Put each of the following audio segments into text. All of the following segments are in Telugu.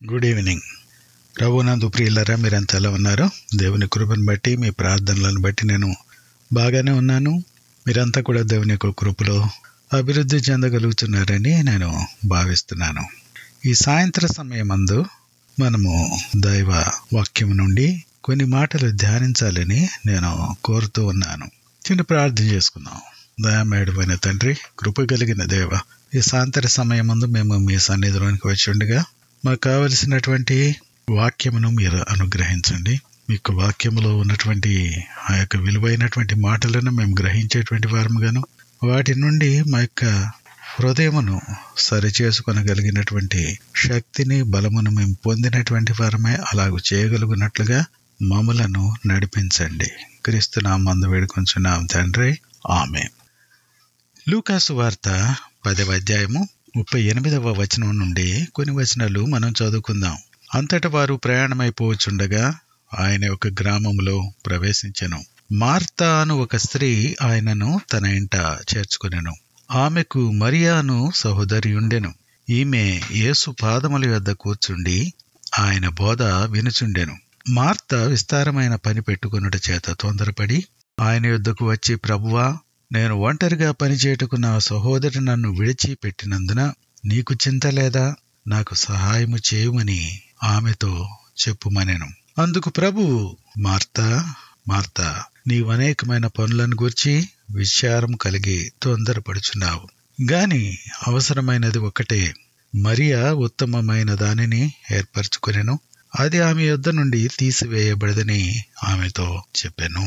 గుడ్ ఈవినింగ్ ప్రభునందు ప్రియులరా మీరంతా ఎలా ఉన్నారు దేవుని కృపను బట్టి మీ ప్రార్థనలను బట్టి నేను బాగానే ఉన్నాను మీరంతా కూడా దేవుని యొక్క కృపలో అభివృద్ధి చెందగలుగుతున్నారని నేను భావిస్తున్నాను ఈ సాయంత్ర సమయమందు మనము దైవ వాక్యం నుండి కొన్ని మాటలు ధ్యానించాలని నేను కోరుతూ ఉన్నాను చిన్న ప్రార్థన చేసుకుందాం దయామేడమైన తండ్రి కృప కలిగిన దేవ ఈ సాయంత్ర సమయమందు మేము మీ సన్నిధిలోనికి వచ్చి ఉండగా మాకు కావలసినటువంటి వాక్యమును మీరు అనుగ్రహించండి మీకు వాక్యములో ఉన్నటువంటి ఆ యొక్క విలువైనటువంటి మాటలను మేము గ్రహించేటువంటి వారముగాను వాటి నుండి మా యొక్క హృదయమును సరిచేసుకొనగలిగినటువంటి శక్తిని బలమును మేము పొందినటువంటి వారమే అలాగూ చేయగలుగునట్లుగా మమ్మలను నడిపించండి క్రీస్తు నామందు వేడుకొంచున్నాం తండ్రి ఆమె లూకాసు వార్త పదవ అధ్యాయము ముప్పై ఎనిమిదవ వచనం నుండి కొన్ని వచనాలు మనం చదువుకుందాం అంతట వారు ప్రయాణమైపోవచ్చుండగా ఆయన ఒక గ్రామంలో ప్రవేశించెను మార్తా అను ఒక స్త్రీ ఆయనను తన ఇంట చేర్చుకునెను ఆమెకు మరియాను సహోదరి ఉండెను ఈమె యేసు పాదముల యొద్ద కూర్చుండి ఆయన బోధ వినుచుండెను మార్త విస్తారమైన పని పెట్టుకున్నట చేత తొందరపడి ఆయన యొద్దకు వచ్చి ప్రభువా నేను ఒంటరిగా పనిచేయటకు నా సహోదరి నన్ను విడిచి పెట్టినందున నీకు చింత లేదా నాకు సహాయము చేయమని ఆమెతో చెప్పుమనెను అందుకు ప్రభు మార్తా మార్తా నీవు అనేకమైన పనులను గూర్చి విచారం కలిగి తొందరపడుచున్నావు గాని అవసరమైనది ఒకటే మరియా ఉత్తమమైన దానిని ఏర్పరచుకొనెను అది ఆమె యొద్ద నుండి తీసివేయబడదని ఆమెతో చెప్పాను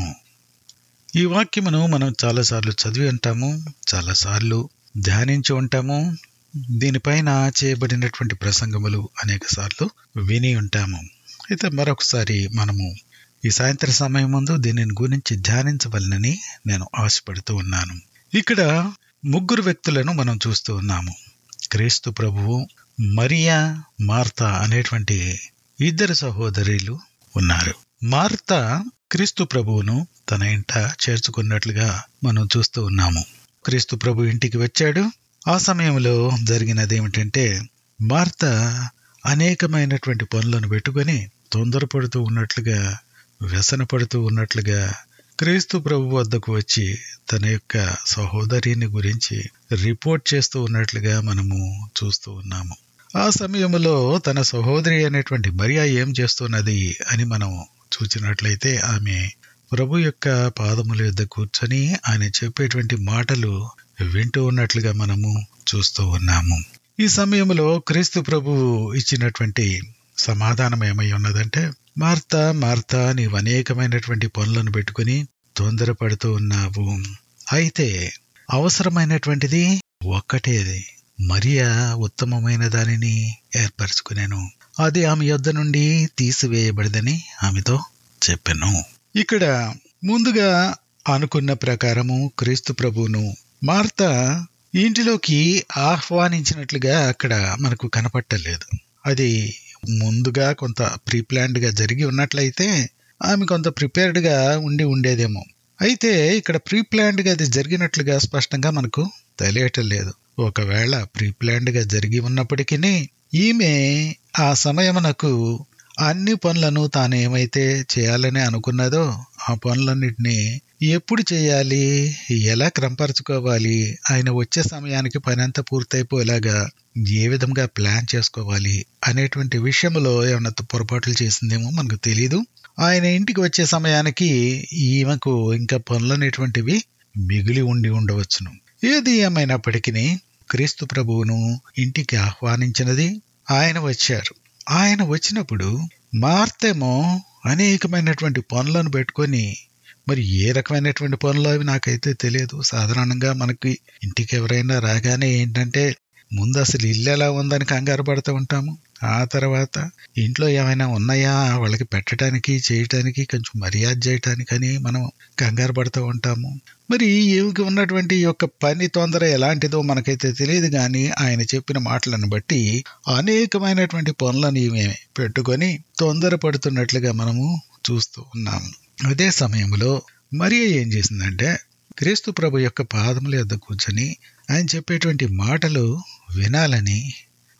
ఈ వాక్యమును మనం చాలాసార్లు చదివి ఉంటాము చాలాసార్లు ధ్యానించి ఉంటాము దీనిపైన చేయబడినటువంటి ప్రసంగములు అనేక సార్లు విని ఉంటాము అయితే మరొకసారి మనము ఈ సాయంత్ర సమయం ముందు దీనిని గురించి ధ్యానించవలనని నేను ఆశపడుతూ ఉన్నాను ఇక్కడ ముగ్గురు వ్యక్తులను మనం చూస్తూ ఉన్నాము క్రీస్తు ప్రభువు మరియా మార్తా అనేటువంటి ఇద్దరు సహోదరులు ఉన్నారు మార్తా క్రీస్తు ప్రభువును తన ఇంట చేర్చుకున్నట్లుగా మనం చూస్తూ ఉన్నాము క్రీస్తు ప్రభు ఇంటికి వచ్చాడు ఆ సమయంలో జరిగినది ఏమిటంటే మార్త అనేకమైనటువంటి పనులను పెట్టుకొని తొందరపడుతూ ఉన్నట్లుగా వ్యసన పడుతూ ఉన్నట్లుగా క్రీస్తు ప్రభు వద్దకు వచ్చి తన యొక్క సహోదరిని గురించి రిపోర్ట్ చేస్తూ ఉన్నట్లుగా మనము చూస్తూ ఉన్నాము ఆ సమయంలో తన సహోదరి అనేటువంటి మరియా ఏం చేస్తున్నది అని మనం చూచినట్లయితే ఆమె ప్రభు యొక్క పాదముల యొద్ద కూర్చొని ఆయన చెప్పేటువంటి మాటలు వింటూ ఉన్నట్లుగా మనము చూస్తూ ఉన్నాము ఈ సమయంలో క్రీస్తు ప్రభు ఇచ్చినటువంటి సమాధానం ఏమై ఉన్నదంటే మార్తా మార్తా నీవు అనేకమైనటువంటి పనులను పెట్టుకుని తొందరపడుతూ ఉన్నావు అయితే అవసరమైనటువంటిది ఒక్కటేది మరియా ఉత్తమమైన దానిని ఏర్పరచుకునేను అది ఆమె యొద్ద నుండి తీసివేయబడదని ఆమెతో చెప్పాను ఇక్కడ ముందుగా అనుకున్న ప్రకారము క్రీస్తు ప్రభువును మార్త ఇంటిలోకి ఆహ్వానించినట్లుగా అక్కడ మనకు కనపట్టలేదు అది ముందుగా కొంత ప్రీ గా జరిగి ఉన్నట్లయితే ఆమె కొంత ప్రిపేర్డ్గా ఉండి ఉండేదేమో అయితే ఇక్కడ ప్రీ గా అది జరిగినట్లుగా స్పష్టంగా మనకు తెలియటం లేదు ఒకవేళ ప్రీ గా జరిగి ఉన్నప్పటికీ ఈమె ఆ సమయమునకు అన్ని పనులను తాను ఏమైతే చేయాలని అనుకున్నదో ఆ పనులన్నిటినీ ఎప్పుడు చేయాలి ఎలా క్రమపరచుకోవాలి ఆయన వచ్చే సమయానికి పని అంతా పూర్తయిపోయేలాగా ఏ విధంగా ప్లాన్ చేసుకోవాలి అనేటువంటి విషయంలో ఏమన్నా పొరపాట్లు చేసిందేమో మనకు తెలియదు ఆయన ఇంటికి వచ్చే సమయానికి ఈమెకు ఇంకా పనులనేటువంటివి మిగిలి ఉండి ఉండవచ్చును ఏది ఏమైనప్పటికీ క్రీస్తు ప్రభువును ఇంటికి ఆహ్వానించినది ఆయన వచ్చారు ఆయన వచ్చినప్పుడు మార్తేమో అనేకమైనటువంటి పనులను పెట్టుకొని మరి ఏ రకమైనటువంటి పనులు అవి నాకైతే తెలియదు సాధారణంగా మనకి ఇంటికి ఎవరైనా రాగానే ఏంటంటే ముందు అసలు ఇల్లు ఎలా ఉందని కంగారు పడుతూ ఉంటాము ఆ తర్వాత ఇంట్లో ఏమైనా ఉన్నాయా వాళ్ళకి పెట్టడానికి చేయటానికి కొంచెం మర్యాద చేయటానికని మనం కంగారు పడుతూ ఉంటాము మరి ఏమికి ఉన్నటువంటి యొక్క పని తొందర ఎలాంటిదో మనకైతే తెలియదు కానీ ఆయన చెప్పిన మాటలను బట్టి అనేకమైనటువంటి పనులను ఈమె పెట్టుకొని తొందరపడుతున్నట్లుగా మనము చూస్తూ ఉన్నాము అదే సమయంలో మరి ఏం చేసిందంటే క్రీస్తు ప్రభు యొక్క పాదముల యొద్ద కూర్చొని ఆయన చెప్పేటువంటి మాటలు వినాలని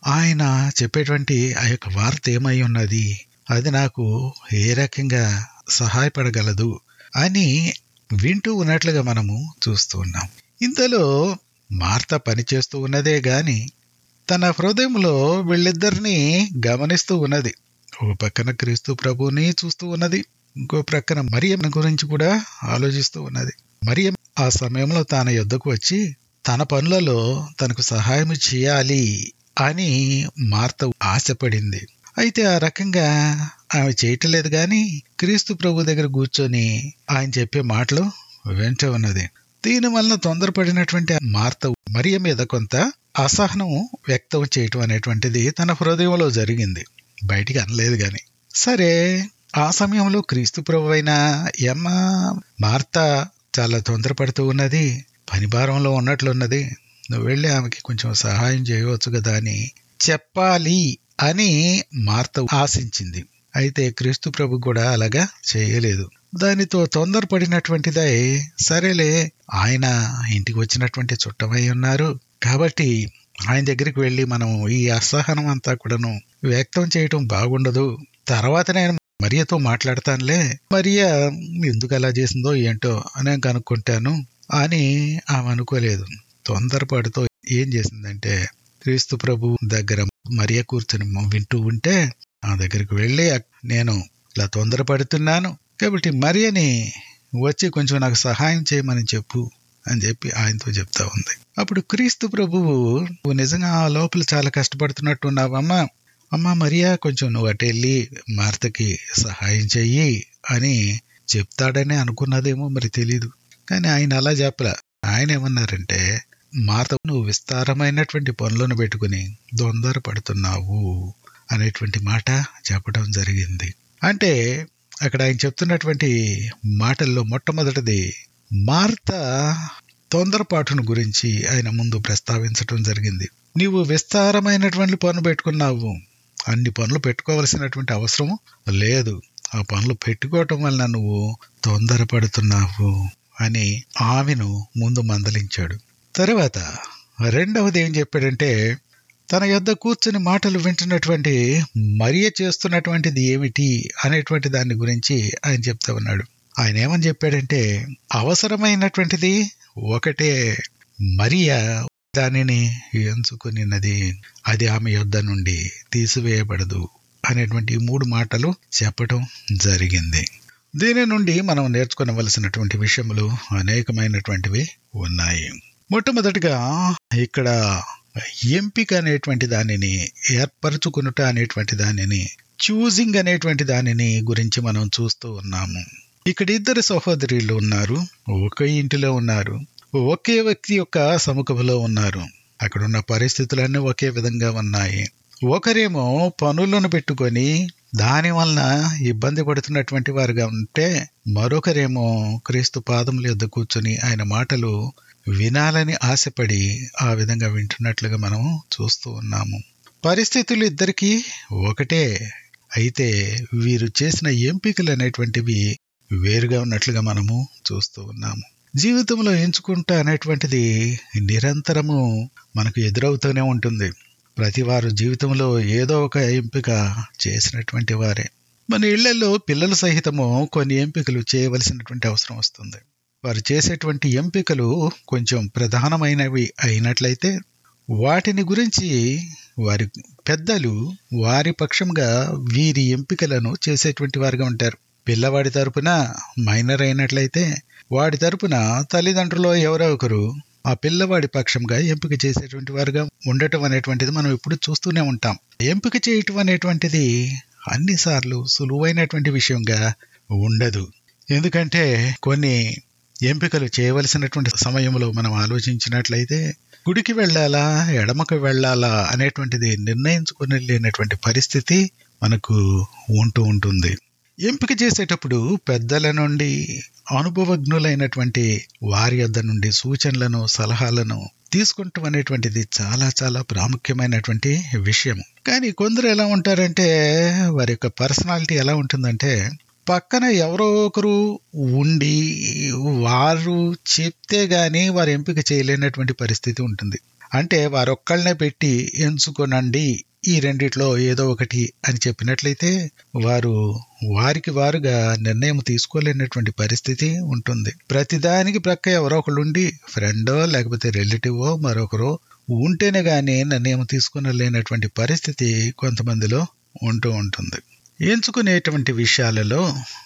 ఆయన చెప్పేటువంటి ఆ యొక్క వార్త ఏమై ఉన్నది అది నాకు ఏ రకంగా సహాయపడగలదు అని వింటూ ఉన్నట్లుగా మనము చూస్తూ ఉన్నాం ఇంతలో మార్త పనిచేస్తూ ఉన్నదే గాని తన హృదయంలో వీళ్ళిద్దరినీ గమనిస్తూ ఉన్నది ఒక పక్కన క్రీస్తు ప్రభుని చూస్తూ ఉన్నది ఇంకో ప్రక్కన మరియం గురించి కూడా ఆలోచిస్తూ ఉన్నది మరియం ఆ సమయంలో తన యొద్దకు వచ్చి తన పనులలో తనకు సహాయం చేయాలి అని మార్త ఆశపడింది అయితే ఆ రకంగా ఆమె చేయటలేదు గాని క్రీస్తు ప్రభు దగ్గర కూర్చొని ఆయన చెప్పే మాటలు వెంట ఉన్నది దీని వలన తొందరపడినటువంటి మార్త మరియ మీద కొంత అసహనం వ్యక్తం చేయటం అనేటువంటిది తన హృదయంలో జరిగింది బయటికి అనలేదు గాని సరే ఆ సమయంలో క్రీస్తు ప్రభు అయిన ఎమ్మ మార్త చాలా తొందరపడుతూ ఉన్నది పని భారంలో ఉన్నట్లున్నది నువ్వు వెళ్ళి ఆమెకి కొంచెం సహాయం చేయవచ్చు కదా అని చెప్పాలి అని మార్త ఆశించింది అయితే క్రీస్తు ప్రభు కూడా అలాగా చేయలేదు దానితో తొందరపడినటువంటిదై సరేలే ఆయన ఇంటికి వచ్చినటువంటి చుట్టమై ఉన్నారు కాబట్టి ఆయన దగ్గరికి వెళ్ళి మనం ఈ అసహనం అంతా కూడాను వ్యక్తం చేయటం బాగుండదు తర్వాత నేను మరియతో మాట్లాడతానులే మరియా ఎందుకు అలా చేసిందో ఏంటో నేను కనుక్కుంటాను అని ఆమె అనుకోలేదు తొందరపాటుతో ఏం చేసిందంటే క్రీస్తు ప్రభు దగ్గర మరియ కూర్చొని వింటూ ఉంటే ఆ దగ్గరికి వెళ్ళి నేను ఇలా తొందరపడుతున్నాను కాబట్టి మరియని వచ్చి కొంచెం నాకు సహాయం చేయమని చెప్పు అని చెప్పి ఆయనతో చెప్తా ఉంది అప్పుడు క్రీస్తు ప్రభువు నువ్వు నిజంగా ఆ లోపల చాలా కష్టపడుతున్నట్టు ఉన్నావమ్మా అమ్మా మరియా కొంచెం నువ్వు అటు వెళ్ళి మార్తకి సహాయం చెయ్యి అని చెప్తాడని అనుకున్నదేమో మరి తెలీదు కానీ ఆయన అలా చెప్పలా ఆయన ఏమన్నారంటే మార్త నువ్వు విస్తారమైనటువంటి పనులను పెట్టుకుని తొందర పడుతున్నావు అనేటువంటి మాట చెప్పడం జరిగింది అంటే అక్కడ ఆయన చెప్తున్నటువంటి మాటల్లో మొట్టమొదటిది మార్త తొందరపాటును గురించి ఆయన ముందు ప్రస్తావించడం జరిగింది నీవు విస్తారమైనటువంటి పనులు పెట్టుకున్నావు అన్ని పనులు పెట్టుకోవలసినటువంటి అవసరం లేదు ఆ పనులు పెట్టుకోవటం వలన నువ్వు తొందరపడుతున్నావు అని ఆమెను ముందు మందలించాడు తర్వాత రెండవది ఏం చెప్పాడంటే తన యొద్ద కూర్చుని మాటలు వింటున్నటువంటి మరియ చేస్తున్నటువంటిది ఏమిటి అనేటువంటి దాని గురించి ఆయన చెప్తా ఉన్నాడు ఆయన ఏమని చెప్పాడంటే అవసరమైనటువంటిది ఒకటే మరియ దానిని ఎంచుకునినది అది ఆమె యొద్ద నుండి తీసివేయబడదు అనేటువంటి మూడు మాటలు చెప్పటం జరిగింది దీని నుండి మనం నేర్చుకోవలసినటువంటి విషయములు అనేకమైనటువంటివి ఉన్నాయి మొట్టమొదటిగా ఇక్కడ ఎంపిక అనేటువంటి దానిని ఏర్పరచుకునుట అనేటువంటి దానిని చూజింగ్ అనేటువంటి దానిని గురించి మనం చూస్తూ ఉన్నాము ఇక్కడ ఇద్దరు సహోదరులు ఉన్నారు ఒకే ఇంటిలో ఉన్నారు ఒకే వ్యక్తి యొక్క సముఖంలో ఉన్నారు అక్కడ ఉన్న పరిస్థితులన్నీ ఒకే విధంగా ఉన్నాయి ఒకరేమో పనులను పెట్టుకొని దాని వలన ఇబ్బంది పడుతున్నటువంటి వారుగా ఉంటే మరొకరేమో క్రీస్తు పాదముల యొద్ద కూర్చొని ఆయన మాటలు వినాలని ఆశపడి ఆ విధంగా వింటున్నట్లుగా మనం చూస్తూ ఉన్నాము పరిస్థితులు ఇద్దరికీ ఒకటే అయితే వీరు చేసిన ఎంపికలు అనేటువంటివి వేరుగా ఉన్నట్లుగా మనము చూస్తూ ఉన్నాము జీవితంలో ఎంచుకుంటా అనేటువంటిది నిరంతరము మనకు ఎదురవుతూనే ఉంటుంది ప్రతి వారు జీవితంలో ఏదో ఒక ఎంపిక చేసినటువంటి వారే మన ఇళ్లలో పిల్లల సహితము కొన్ని ఎంపికలు చేయవలసినటువంటి అవసరం వస్తుంది వారు చేసేటువంటి ఎంపికలు కొంచెం ప్రధానమైనవి అయినట్లయితే వాటిని గురించి వారి పెద్దలు వారి పక్షంగా వీరి ఎంపికలను చేసేటువంటి వారుగా ఉంటారు పిల్లవాడి తరపున మైనర్ అయినట్లయితే వాడి తరపున తల్లిదండ్రులు ఎవరో ఒకరు ఆ పిల్లవాడి పక్షంగా ఎంపిక చేసేటువంటి వారుగా ఉండటం అనేటువంటిది మనం ఇప్పుడు చూస్తూనే ఉంటాం ఎంపిక చేయటం అనేటువంటిది అన్నిసార్లు సులువైనటువంటి విషయంగా ఉండదు ఎందుకంటే కొన్ని ఎంపికలు చేయవలసినటువంటి సమయంలో మనం ఆలోచించినట్లయితే గుడికి వెళ్ళాలా ఎడమకు వెళ్ళాలా అనేటువంటిది నిర్ణయించుకుని లేనటువంటి పరిస్థితి మనకు ఉంటూ ఉంటుంది ఎంపిక చేసేటప్పుడు పెద్దల నుండి అనుభవజ్ఞులైనటువంటి వారి యొద్ద నుండి సూచనలను సలహాలను తీసుకుంటాం అనేటువంటిది చాలా చాలా ప్రాముఖ్యమైనటువంటి విషయం కానీ కొందరు ఎలా ఉంటారంటే వారి యొక్క పర్సనాలిటీ ఎలా ఉంటుందంటే పక్కన ఎవరో ఒకరు ఉండి వారు చెప్తే గాని వారు ఎంపిక చేయలేనటువంటి పరిస్థితి ఉంటుంది అంటే వారొక్కళ్ళనే పెట్టి ఎంచుకోనండి ఈ రెండిట్లో ఏదో ఒకటి అని చెప్పినట్లయితే వారు వారికి వారుగా నిర్ణయం తీసుకోలేనటువంటి పరిస్థితి ఉంటుంది ప్రతిదానికి ప్రక్క ఎవరో ఒకళ్ళు ఉండి ఫ్రెండో లేకపోతే రిలేటివో మరొకరో ఉంటేనే గానీ నిర్ణయం తీసుకునలేనటువంటి పరిస్థితి కొంతమందిలో ఉంటూ ఉంటుంది ఎంచుకునేటువంటి విషయాలలో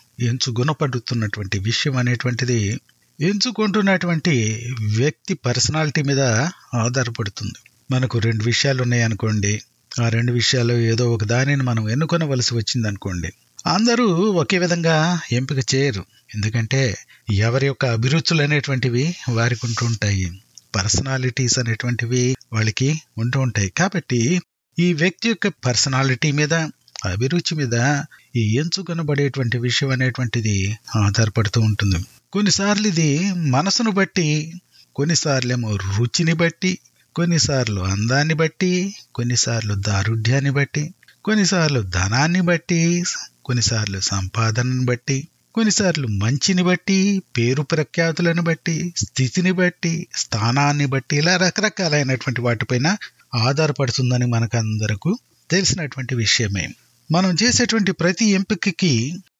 ఎంచుగుణపడుతున్నటువంటి విషయం అనేటువంటిది ఎంచుకుంటున్నటువంటి వ్యక్తి పర్సనాలిటీ మీద ఆధారపడుతుంది మనకు రెండు విషయాలు ఉన్నాయనుకోండి ఆ రెండు విషయాలు ఏదో ఒక దానిని మనం ఎన్నుకొనవలసి వచ్చింది అనుకోండి అందరూ ఒకే విధంగా ఎంపిక చేయరు ఎందుకంటే ఎవరి యొక్క అభిరుచులు అనేటువంటివి వారికి ఉంటూ ఉంటాయి పర్సనాలిటీస్ అనేటువంటివి వాళ్ళకి ఉంటూ ఉంటాయి కాబట్టి ఈ వ్యక్తి యొక్క పర్సనాలిటీ మీద అభిరుచి మీద ఈ ఎంచుకొనబడేటువంటి విషయం అనేటువంటిది ఆధారపడుతూ ఉంటుంది కొన్నిసార్లు ఇది మనసును బట్టి కొన్నిసార్లు ఏమో రుచిని బట్టి కొన్నిసార్లు అందాన్ని బట్టి కొన్నిసార్లు దారుఢ్యాన్ని బట్టి కొన్నిసార్లు ధనాన్ని బట్టి కొన్నిసార్లు సంపాదనను బట్టి కొన్నిసార్లు మంచిని బట్టి పేరు ప్రఖ్యాతులను బట్టి స్థితిని బట్టి స్థానాన్ని బట్టి ఇలా రకరకాలైనటువంటి వాటిపైన ఆధారపడుతుందని మనకందరకు తెలిసినటువంటి విషయమే మనం చేసేటువంటి ప్రతి ఎంపికకి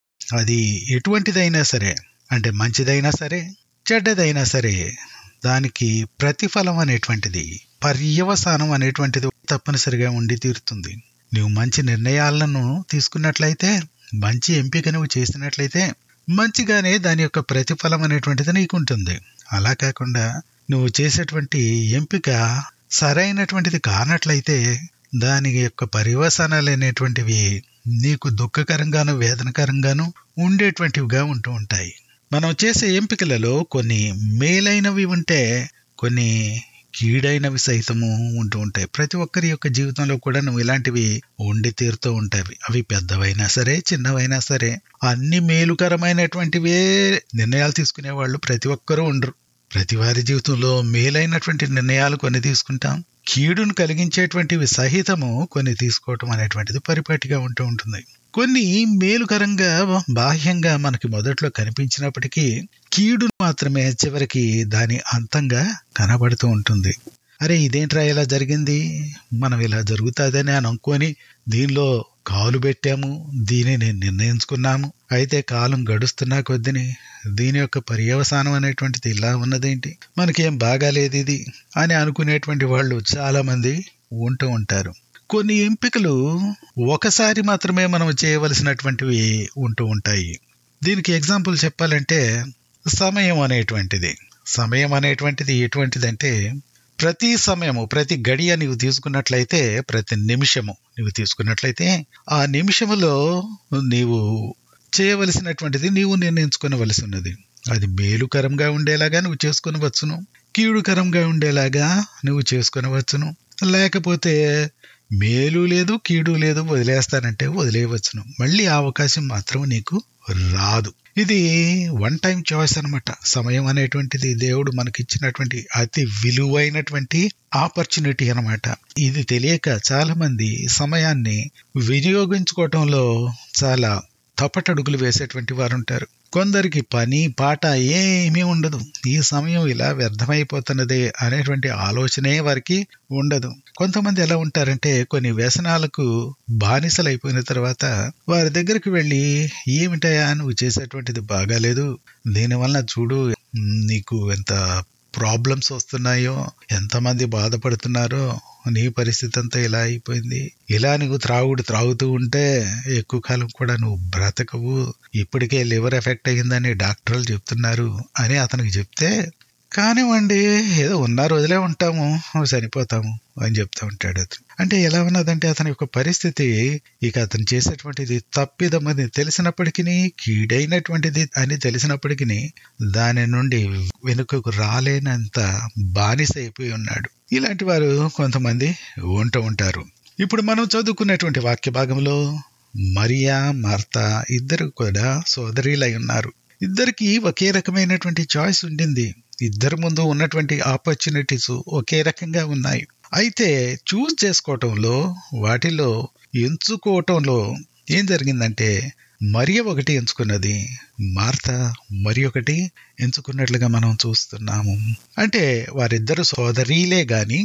అది ఎటువంటిదైనా సరే అంటే మంచిదైనా సరే చెడ్డదైనా సరే దానికి ప్రతిఫలం అనేటువంటిది పర్యవసానం అనేటువంటిది తప్పనిసరిగా ఉండి తీరుతుంది నువ్వు మంచి నిర్ణయాలను తీసుకున్నట్లయితే మంచి ఎంపిక నువ్వు చేసినట్లయితే మంచిగానే దాని యొక్క ప్రతిఫలం అనేటువంటిది నీకు ఉంటుంది అలా కాకుండా నువ్వు చేసేటువంటి ఎంపిక సరైనటువంటిది కానట్లయితే దాని యొక్క పర్యవసానాలు అనేటువంటివి నీకు దుఃఖకరంగాను వేదనకరంగాను ఉండేటువంటివిగా ఉంటూ ఉంటాయి మనం చేసే ఎంపికలలో కొన్ని మేలైనవి ఉంటే కొన్ని కీడైనవి సైతము ఉంటూ ఉంటాయి ప్రతి ఒక్కరి యొక్క జీవితంలో కూడా నువ్వు ఇలాంటివి ఉండి తీరుతూ ఉంటాయి అవి పెద్దవైనా సరే చిన్నవైనా సరే అన్ని మేలుకరమైనటువంటివే నిర్ణయాలు తీసుకునే వాళ్ళు ప్రతి ఒక్కరూ ఉండరు ప్రతి వారి జీవితంలో మేలైనటువంటి నిర్ణయాలు కొన్ని తీసుకుంటాం కీడును కలిగించేటువంటివి సహితము కొన్ని తీసుకోవటం అనేటువంటిది పరిపాటిగా ఉంటూ ఉంటుంది కొన్ని మేలుకరంగా బాహ్యంగా మనకి మొదట్లో కనిపించినప్పటికీ కీడు మాత్రమే చివరికి దాని అంతంగా కనబడుతూ ఉంటుంది అరే ఇదేంట్రా ఇలా జరిగింది మనం ఇలా జరుగుతుందని అని అనుకొని దీనిలో కాలు పెట్టాము దీనిని నిర్ణయించుకున్నాము అయితే కాలం గడుస్తున్నా కొద్దిని దీని యొక్క పర్యవసానం అనేటువంటిది ఇలా ఉన్నదేంటి మనకేం బాగాలేదు ఇది అని అనుకునేటువంటి వాళ్ళు చాలా మంది ఉంటూ ఉంటారు కొన్ని ఎంపికలు ఒకసారి మాత్రమే మనం చేయవలసినటువంటివి ఉంటూ ఉంటాయి దీనికి ఎగ్జాంపుల్ చెప్పాలంటే సమయం అనేటువంటిది సమయం అనేటువంటిది ఎటువంటిదంటే ప్రతి సమయము ప్రతి గడియ నీవు తీసుకున్నట్లయితే ప్రతి నిమిషము నీవు తీసుకున్నట్లయితే ఆ నిమిషములో నీవు చేయవలసినటువంటిది నీవు నిర్ణయించుకోవలసి ఉన్నది అది మేలుకరంగా ఉండేలాగా నువ్వు చేసుకునవచ్చును కీడుకరంగా ఉండేలాగా నువ్వు చేసుకునవచ్చును లేకపోతే మేలు లేదు కీడు లేదు వదిలేస్తానంటే వదిలేయవచ్చును మళ్ళీ ఆ అవకాశం మాత్రం నీకు రాదు ఇది వన్ టైం చాయిస్ అనమాట సమయం అనేటువంటిది దేవుడు మనకిచ్చినటువంటి అతి విలువైనటువంటి ఆపర్చునిటీ అనమాట ఇది తెలియక చాలా మంది సమయాన్ని వినియోగించుకోవటంలో చాలా తప్పటడుగులు వేసేటువంటి వారు ఉంటారు కొందరికి పని పాట ఏమీ ఉండదు ఈ సమయం ఇలా వ్యర్థమైపోతున్నదే అనేటువంటి ఆలోచనే వారికి ఉండదు కొంతమంది ఎలా ఉంటారంటే కొన్ని వ్యసనాలకు బానిసలైపోయిన తర్వాత వారి దగ్గరికి వెళ్ళి ఏమిటయా నువ్వు చేసేటువంటిది బాగాలేదు దీనివల్ల చూడు నీకు ఎంత ప్రాబ్లమ్స్ వస్తున్నాయో ఎంతమంది బాధపడుతున్నారో నీ పరిస్థితి అంతా ఇలా అయిపోయింది ఇలా నువ్వు త్రాగుడు త్రాగుతూ ఉంటే ఎక్కువ కాలం కూడా నువ్వు బ్రతకవు ఇప్పటికే లివర్ ఎఫెక్ట్ అయ్యిందని డాక్టర్లు చెప్తున్నారు అని అతనికి చెప్తే కానివ్వండి ఏదో ఉన్న రోజులే ఉంటాము చనిపోతాము అని చెప్తా ఉంటాడు అతను అంటే ఎలా ఉన్నదంటే అతని యొక్క పరిస్థితి ఇక అతను చేసేటువంటిది తప్పిదమని తెలిసినప్పటికీ కీడైనటువంటిది అని తెలిసినప్పటికీ దాని నుండి వెనుకకు రాలేనంత బానిస అయిపోయి ఉన్నాడు ఇలాంటి వారు కొంతమంది ఉంటూ ఉంటారు ఇప్పుడు మనం చదువుకున్నటువంటి వాక్య భాగంలో మరియా మార్త ఇద్దరు కూడా సోదరీలై ఉన్నారు ఇద్దరికి ఒకే రకమైనటువంటి చాయిస్ ఉండింది ఇద్దరి ముందు ఉన్నటువంటి ఆపర్చునిటీస్ ఒకే రకంగా ఉన్నాయి అయితే చూస్ చేసుకోవటంలో వాటిలో ఎంచుకోవటంలో ఏం జరిగిందంటే మరి ఒకటి ఎంచుకున్నది మార్త మరి ఒకటి ఎంచుకున్నట్లుగా మనం చూస్తున్నాము అంటే వారిద్దరు సోదరీలే గాని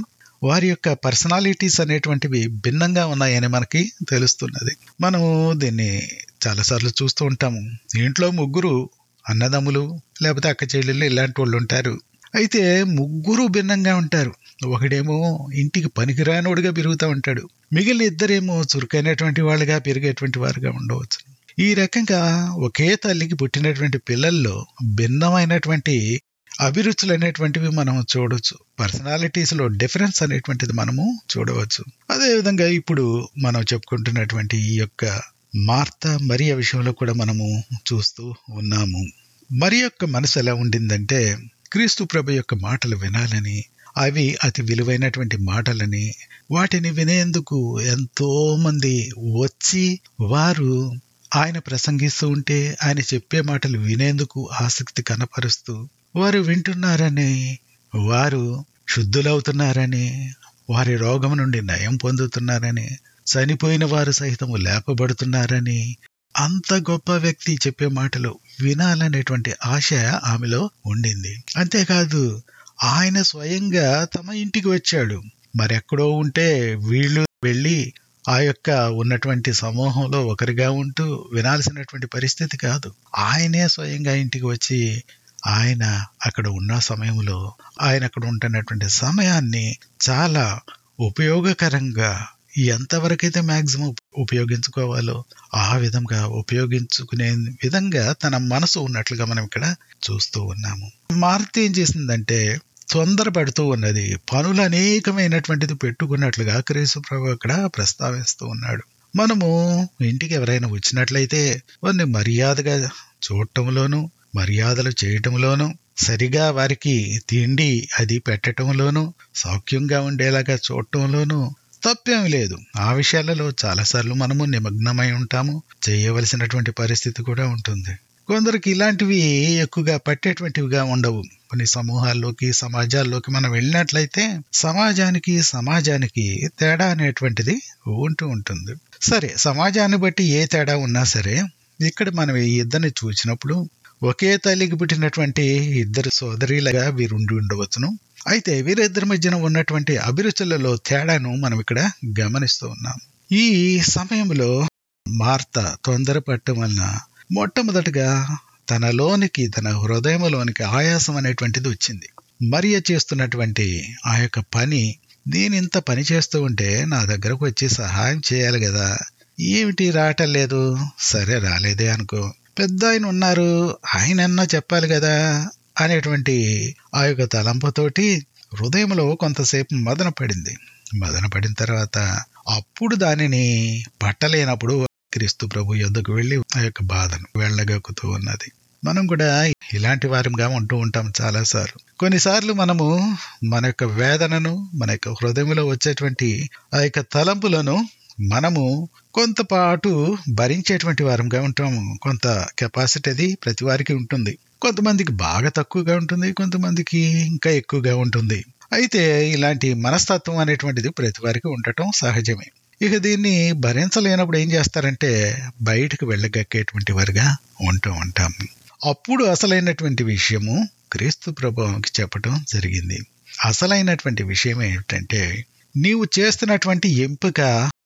వారి యొక్క పర్సనాలిటీస్ అనేటువంటివి భిన్నంగా ఉన్నాయని మనకి తెలుస్తున్నది మనము దీన్ని చాలాసార్లు చూస్తూ ఉంటాము ఇంట్లో ముగ్గురు అన్నదమ్ములు లేకపోతే అక్క చెల్లెళ్ళు ఇలాంటి వాళ్ళు ఉంటారు అయితే ముగ్గురు భిన్నంగా ఉంటారు ఒకడేమో ఇంటికి పనికిరానోడుగా పెరుగుతూ ఉంటాడు మిగిలిన ఇద్దరేమో చురుకైనటువంటి వాళ్ళుగా పెరిగేటువంటి వారుగా ఉండవచ్చు ఈ రకంగా ఒకే తల్లికి పుట్టినటువంటి పిల్లల్లో భిన్నమైనటువంటి అభిరుచులు అనేటువంటివి మనం చూడవచ్చు పర్సనాలిటీస్ లో డిఫరెన్స్ అనేటువంటిది మనము చూడవచ్చు అదేవిధంగా ఇప్పుడు మనం చెప్పుకుంటున్నటువంటి ఈ యొక్క మార్త మరియ విషయంలో కూడా మనము చూస్తూ ఉన్నాము మరి యొక్క మనసు ఎలా ఉండిందంటే క్రీస్తు ప్రభు యొక్క మాటలు వినాలని అవి అతి విలువైనటువంటి మాటలని వాటిని వినేందుకు ఎంతో మంది వచ్చి వారు ఆయన ప్రసంగిస్తూ ఉంటే ఆయన చెప్పే మాటలు వినేందుకు ఆసక్తి కనపరుస్తూ వారు వింటున్నారని వారు శుద్ధులవుతున్నారని వారి రోగం నుండి నయం పొందుతున్నారని చనిపోయిన వారు సైతము లేపబడుతున్నారని అంత గొప్ప వ్యక్తి చెప్పే మాటలు వినాలనేటువంటి ఆశ ఆమెలో ఉండింది అంతేకాదు ఆయన స్వయంగా తమ ఇంటికి వచ్చాడు మరెక్కడో ఉంటే వీళ్ళు వెళ్ళి ఆ యొక్క ఉన్నటువంటి సమూహంలో ఒకరిగా ఉంటూ వినాల్సినటువంటి పరిస్థితి కాదు ఆయనే స్వయంగా ఇంటికి వచ్చి ఆయన అక్కడ ఉన్న సమయంలో ఆయన అక్కడ ఉంటున్నటువంటి సమయాన్ని చాలా ఉపయోగకరంగా ఎంతవరకైతే మ్యాక్సిమం ఉపయోగించుకోవాలో ఆ విధంగా ఉపయోగించుకునే విధంగా తన మనసు ఉన్నట్లుగా మనం ఇక్కడ చూస్తూ ఉన్నాము మారుతి ఏం చేసిందంటే తొందరపడుతూ ఉన్నది పనులు అనేకమైనటువంటిది పెట్టుకున్నట్లుగా క్రీస్తు ప్రభు అక్కడ ప్రస్తావిస్తూ ఉన్నాడు మనము ఇంటికి ఎవరైనా వచ్చినట్లయితే వారిని మర్యాదగా చూడటంలోను మర్యాదలు చేయటంలోను సరిగా వారికి తిండి అది పెట్టటంలోను సౌఖ్యంగా ఉండేలాగా చూడటంలోను తప్పేం లేదు ఆ విషయాలలో చాలాసార్లు మనము నిమగ్నమై ఉంటాము చేయవలసినటువంటి పరిస్థితి కూడా ఉంటుంది కొందరికి ఇలాంటివి ఎక్కువగా పట్టేటువంటివిగా ఉండవు కొన్ని సమూహాల్లోకి సమాజాల్లోకి మనం వెళ్ళినట్లయితే సమాజానికి సమాజానికి తేడా అనేటువంటిది ఉంటూ ఉంటుంది సరే సమాజాన్ని బట్టి ఏ తేడా ఉన్నా సరే ఇక్కడ మనం ఈ ఇద్దరిని చూసినప్పుడు ఒకే తల్లికి పుట్టినటువంటి ఇద్దరు సోదరిలుగా వీరుండి ఉండవచ్చును అయితే వీరిద్దరి మధ్యన ఉన్నటువంటి అభిరుచులలో తేడాను మనం ఇక్కడ గమనిస్తూ ఉన్నాం ఈ సమయంలో మార్త తొందరపడటం వలన మొట్టమొదటిగా తనలోనికి తన హృదయంలోనికి ఆయాసం అనేటువంటిది వచ్చింది మరియ చేస్తున్నటువంటి ఆ యొక్క పని నేను ఇంత పని చేస్తూ ఉంటే నా దగ్గరకు వచ్చి సహాయం చేయాలి కదా ఏమిటి రావటం లేదు సరే రాలేదే అనుకో పెద్ద ఆయన ఉన్నారు ఆయనన్నా చెప్పాలి కదా అనేటువంటి ఆ యొక్క తలంపుతోటి హృదయంలో కొంతసేపు మదన పడింది మదన పడిన తర్వాత అప్పుడు దానిని పట్టలేనప్పుడు క్రీస్తు ప్రభు యొద్దకు వెళ్ళి ఆ యొక్క బాధను వెళ్ళగక్కుతూ ఉన్నది మనం కూడా ఇలాంటి వారంగా ఉంటూ ఉంటాం చాలాసార్లు కొన్నిసార్లు మనము మన యొక్క వేదనను మన యొక్క హృదయంలో వచ్చేటువంటి ఆ యొక్క తలంపులను మనము కొంతపాటు భరించేటువంటి వారంగా ఉంటాము కొంత కెపాసిటీ అది ప్రతి వారికి ఉంటుంది కొంతమందికి బాగా తక్కువగా ఉంటుంది కొంతమందికి ఇంకా ఎక్కువగా ఉంటుంది అయితే ఇలాంటి మనస్తత్వం అనేటువంటిది ప్రతి వారికి ఉండటం సహజమే ఇక దీన్ని భరించలేనప్పుడు ఏం చేస్తారంటే బయటకు వెళ్ళగక్కేటువంటి వారుగా ఉంటూ ఉంటాం అప్పుడు అసలైనటువంటి విషయము క్రీస్తు ప్రభావంకి చెప్పటం జరిగింది అసలైనటువంటి విషయం ఏమిటంటే నీవు చేస్తున్నటువంటి ఎంపిక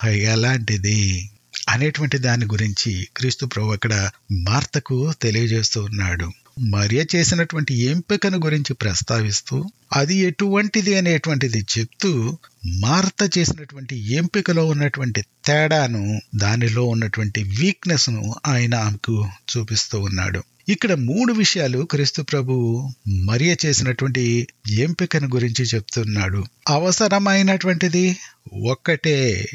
ఎలాంటిది అనేటువంటి దాని గురించి క్రీస్తు ప్రభు అక్కడ మార్తకు తెలియజేస్తూ ఉన్నాడు మరియ చేసినటువంటి ఎంపికను గురించి ప్రస్తావిస్తూ అది ఎటువంటిది అనేటువంటిది చెప్తూ మార్త చేసినటువంటి ఎంపికలో ఉన్నటువంటి తేడాను దానిలో ఉన్నటువంటి వీక్నెస్ ను ఆయన ఆమెకు చూపిస్తూ ఉన్నాడు ఇక్కడ మూడు విషయాలు క్రీస్తు ప్రభు మరియ చేసినటువంటి ఎంపికను గురించి చెప్తున్నాడు అవసరమైనటువంటిది ఒక్కటే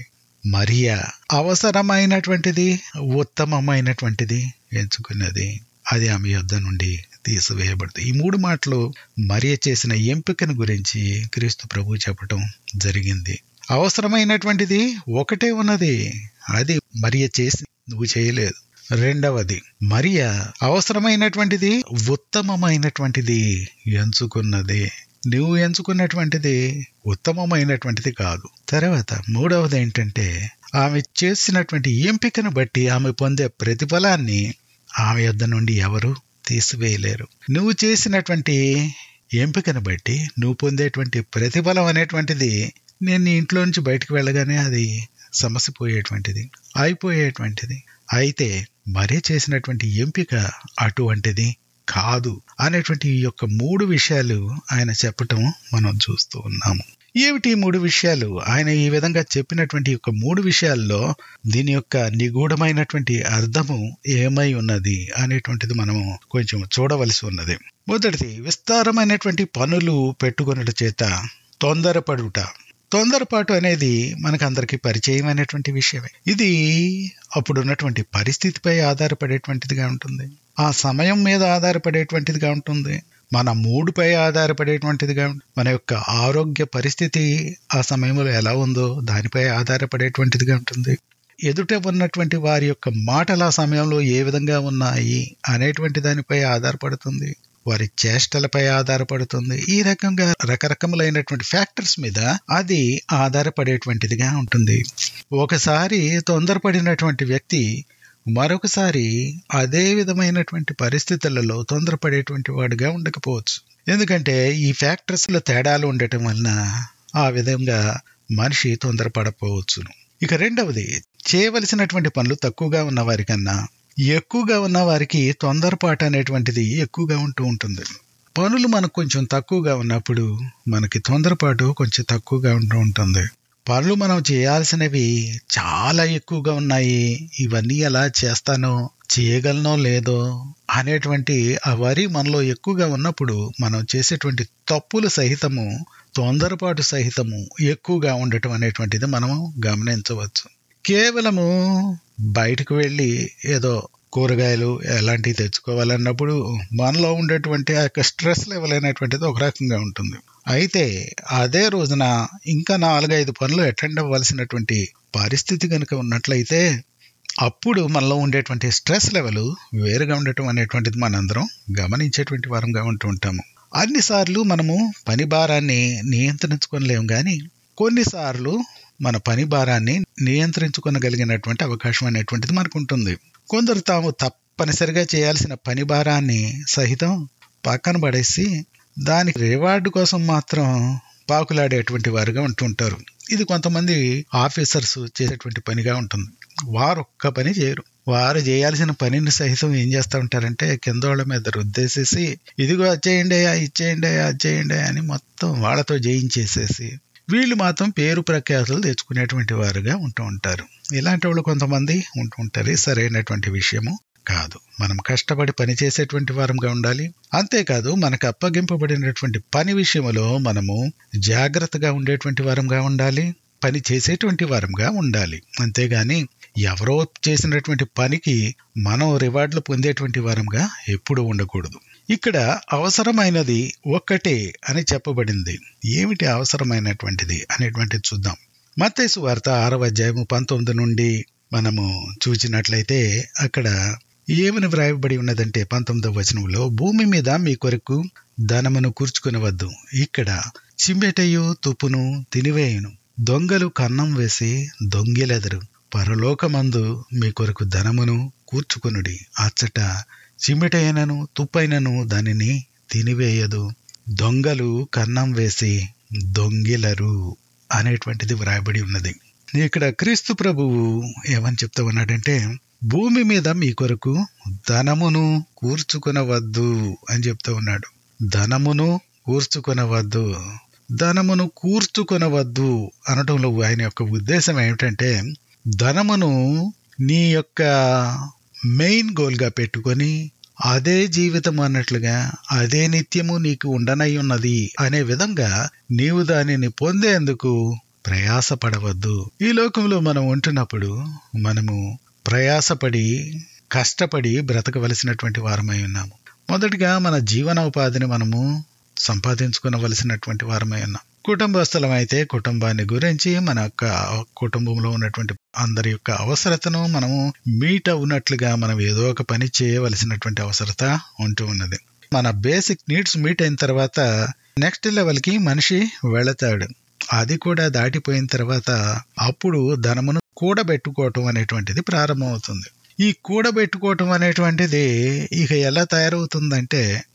మరియా అవసరమైనటువంటిది ఉత్తమమైనటువంటిది ఎంచుకున్నది అది ఆమె యొద్ద నుండి తీసివేయబడుతుంది ఈ మూడు మాటలు మరియ చేసిన ఎంపికను గురించి క్రీస్తు ప్రభు చెప్పటం జరిగింది అవసరమైనటువంటిది ఒకటే ఉన్నది అది మరియ చేసి నువ్వు చేయలేదు రెండవది మరియ అవసరమైనటువంటిది ఉత్తమమైనటువంటిది ఎంచుకున్నది నువ్వు ఎంచుకున్నటువంటిది ఉత్తమమైనటువంటిది కాదు తర్వాత మూడవది ఏంటంటే ఆమె చేసినటువంటి ఎంపికను బట్టి ఆమె పొందే ప్రతిఫలాన్ని ఆమె యొద్ద నుండి ఎవరు తీసివేయలేరు నువ్వు చేసినటువంటి ఎంపికను బట్టి నువ్వు పొందేటువంటి ప్రతిఫలం అనేటువంటిది నేను నీ ఇంట్లో నుంచి బయటకు వెళ్ళగానే అది సమస్య పోయేటువంటిది అయిపోయేటువంటిది అయితే మరే చేసినటువంటి ఎంపిక అటువంటిది కాదు అనేటువంటి ఈ యొక్క మూడు విషయాలు ఆయన చెప్పటం మనం చూస్తూ ఉన్నాము ఏమిటి ఈ మూడు విషయాలు ఆయన ఈ విధంగా చెప్పినటువంటి యొక్క మూడు విషయాల్లో దీని యొక్క నిగూఢమైనటువంటి అర్థము ఏమై ఉన్నది అనేటువంటిది మనము కొంచెం చూడవలసి ఉన్నది మొదటిది విస్తారమైనటువంటి పనులు పెట్టుకొనుట చేత తొందరపడుట తొందరపాటు అనేది మనకందరికీ పరిచయమైనటువంటి విషయమే ఇది అప్పుడున్నటువంటి పరిస్థితిపై ఆధారపడేటువంటిదిగా ఉంటుంది ఆ సమయం మీద ఆధారపడేటువంటిదిగా ఉంటుంది మన మూడుపై ఆధారపడేటువంటిదిగా మన యొక్క ఆరోగ్య పరిస్థితి ఆ సమయంలో ఎలా ఉందో దానిపై ఆధారపడేటువంటిదిగా ఉంటుంది ఎదుట ఉన్నటువంటి వారి యొక్క మాటలు ఆ సమయంలో ఏ విధంగా ఉన్నాయి అనేటువంటి దానిపై ఆధారపడుతుంది వారి చేష్టలపై ఆధారపడుతుంది ఈ రకంగా రకరకములైనటువంటి ఫ్యాక్టర్స్ మీద అది ఆధారపడేటువంటిదిగా ఉంటుంది ఒకసారి తొందరపడినటువంటి వ్యక్తి మరొకసారి అదే విధమైనటువంటి పరిస్థితులలో తొందరపడేటువంటి వాడుగా ఉండకపోవచ్చు ఎందుకంటే ఈ ఫ్యాక్టర్స్ లో తేడాలు ఉండటం వలన ఆ విధంగా మనిషి తొందరపడపోవచ్చును ఇక రెండవది చేయవలసినటువంటి పనులు తక్కువగా ఉన్న వారికన్నా ఎక్కువగా ఉన్న వారికి తొందరపాటు అనేటువంటిది ఎక్కువగా ఉంటూ ఉంటుంది పనులు మనకు కొంచెం తక్కువగా ఉన్నప్పుడు మనకి తొందరపాటు కొంచెం తక్కువగా ఉంటూ ఉంటుంది పనులు మనం చేయాల్సినవి చాలా ఎక్కువగా ఉన్నాయి ఇవన్నీ ఎలా చేస్తానో చేయగలనో లేదో అనేటువంటి ఆ వరి మనలో ఎక్కువగా ఉన్నప్పుడు మనం చేసేటువంటి తప్పులు సహితము తొందరపాటు సహితము ఎక్కువగా ఉండటం అనేటువంటిది మనము గమనించవచ్చు కేవలము బయటకు వెళ్ళి ఏదో కూరగాయలు ఎలాంటివి తెచ్చుకోవాలన్నప్పుడు మనలో ఉండేటువంటి ఆ యొక్క స్ట్రెస్ లెవెల్ అనేటువంటిది ఒక రకంగా ఉంటుంది అయితే అదే రోజున ఇంకా నాలుగైదు పనులు అటెండ్ అవ్వాల్సినటువంటి పరిస్థితి కనుక ఉన్నట్లయితే అప్పుడు మనలో ఉండేటువంటి స్ట్రెస్ లెవెల్ వేరుగా ఉండటం అనేటువంటిది మనందరం గమనించేటువంటి వారంగా ఉంటూ ఉంటాము అన్నిసార్లు మనము పని భారాన్ని నియంత్రించుకోలేము కానీ కొన్నిసార్లు మన పని భారాన్ని నియంత్రించుకోగలిగినటువంటి అవకాశం అనేటువంటిది మనకు ఉంటుంది కొందరు తాము తప్పనిసరిగా చేయాల్సిన పని భారాన్ని సహితం పక్కన పడేసి దానికి రివార్డు కోసం మాత్రం పాకులాడేటువంటి వారుగా ఉంటుంటారు ఇది కొంతమంది ఆఫీసర్స్ చేసేటువంటి పనిగా ఉంటుంది వారు ఒక్క పని చేయరు వారు చేయాల్సిన పనిని సహితం ఏం చేస్తూ ఉంటారంటే కింద వాళ్ళ మీద రుద్దేసేసి ఇదిగో చేయండి ఇచ్చేయండి అది చేయండి అని మొత్తం వాళ్ళతో జయించేసేసి వీళ్ళు మాత్రం పేరు ప్రఖ్యాతులు తెచ్చుకునేటువంటి వారుగా ఉంటూ ఉంటారు ఇలాంటి వాళ్ళు కొంతమంది ఉంటూ ఉంటారు సరైనటువంటి విషయము కాదు మనం కష్టపడి పని చేసేటువంటి వారంగా ఉండాలి అంతేకాదు మనకు అప్పగింపబడినటువంటి పని విషయంలో మనము జాగ్రత్తగా ఉండేటువంటి వారంగా ఉండాలి పని చేసేటువంటి వారంగా ఉండాలి అంతేగాని ఎవరో చేసినటువంటి పనికి మనం రివార్డులు పొందేటువంటి వారంగా ఎప్పుడూ ఉండకూడదు ఇక్కడ అవసరమైనది ఒక్కటే అని చెప్పబడింది ఏమిటి అవసరమైనటువంటిది అనేటువంటిది చూద్దాం మత్తైసు వార్త ఆరవ అధ్యాయము పంతొమ్మిది నుండి మనము చూసినట్లయితే అక్కడ ఏమని వ్రాయబడి ఉన్నదంటే పంతొమ్మిదవ వచనంలో భూమి మీద మీ కొరకు ధనమును కూర్చుకునవద్దు ఇక్కడ చిమ్మెటయు తుప్పును తినివేయును దొంగలు కన్నం వేసి దొంగిలెదరు పరలోకమందు మీ కొరకు ధనమును కూర్చుకునుడి అచ్చట చిమ్మెటైనను తుప్పైనను దానిని తినివేయదు దొంగలు కన్నం వేసి దొంగిలరు అనేటువంటిది వ్రాయబడి ఉన్నది ఇక్కడ క్రీస్తు ప్రభువు ఏమని చెప్తా ఉన్నాడంటే భూమి మీద మీ కొరకు ధనమును కూర్చుకునవద్దు అని చెప్తా ఉన్నాడు ధనమును కూర్చుకునవద్దు ధనమును కూర్చుకొనవద్దు అనటంలో ఆయన యొక్క ఉద్దేశం ఏమిటంటే ధనమును నీ యొక్క మెయిన్ గోల్గా పెట్టుకొని అదే జీవితం అన్నట్లుగా అదే నిత్యము నీకు ఉండనై ఉన్నది అనే విధంగా నీవు దానిని పొందేందుకు ప్రయాసపడవద్దు ఈ లోకంలో మనం ఉంటున్నప్పుడు మనము ప్రయాసపడి కష్టపడి బ్రతకవలసినటువంటి వారమై ఉన్నాము మొదటిగా మన జీవనోపాధిని మనము సంపాదించుకునవలసినటువంటి వారమై ఉన్నాం కుటుంబస్థలం అయితే కుటుంబాన్ని గురించి మన యొక్క కుటుంబంలో ఉన్నటువంటి అందరి యొక్క అవసరతను మనము మీట్ అవునట్లుగా మనం ఏదో ఒక పని చేయవలసినటువంటి అవసరత ఉంటూ ఉన్నది మన బేసిక్ నీడ్స్ మీట్ అయిన తర్వాత నెక్స్ట్ లెవెల్కి మనిషి వెళతాడు అది కూడా దాటిపోయిన తర్వాత అప్పుడు ధనమును కూడబెట్టుకోవటం అనేటువంటిది ప్రారంభమవుతుంది ఈ కూడబెట్టుకోవటం అనేటువంటిది ఇక ఎలా తయారవుతుందంటే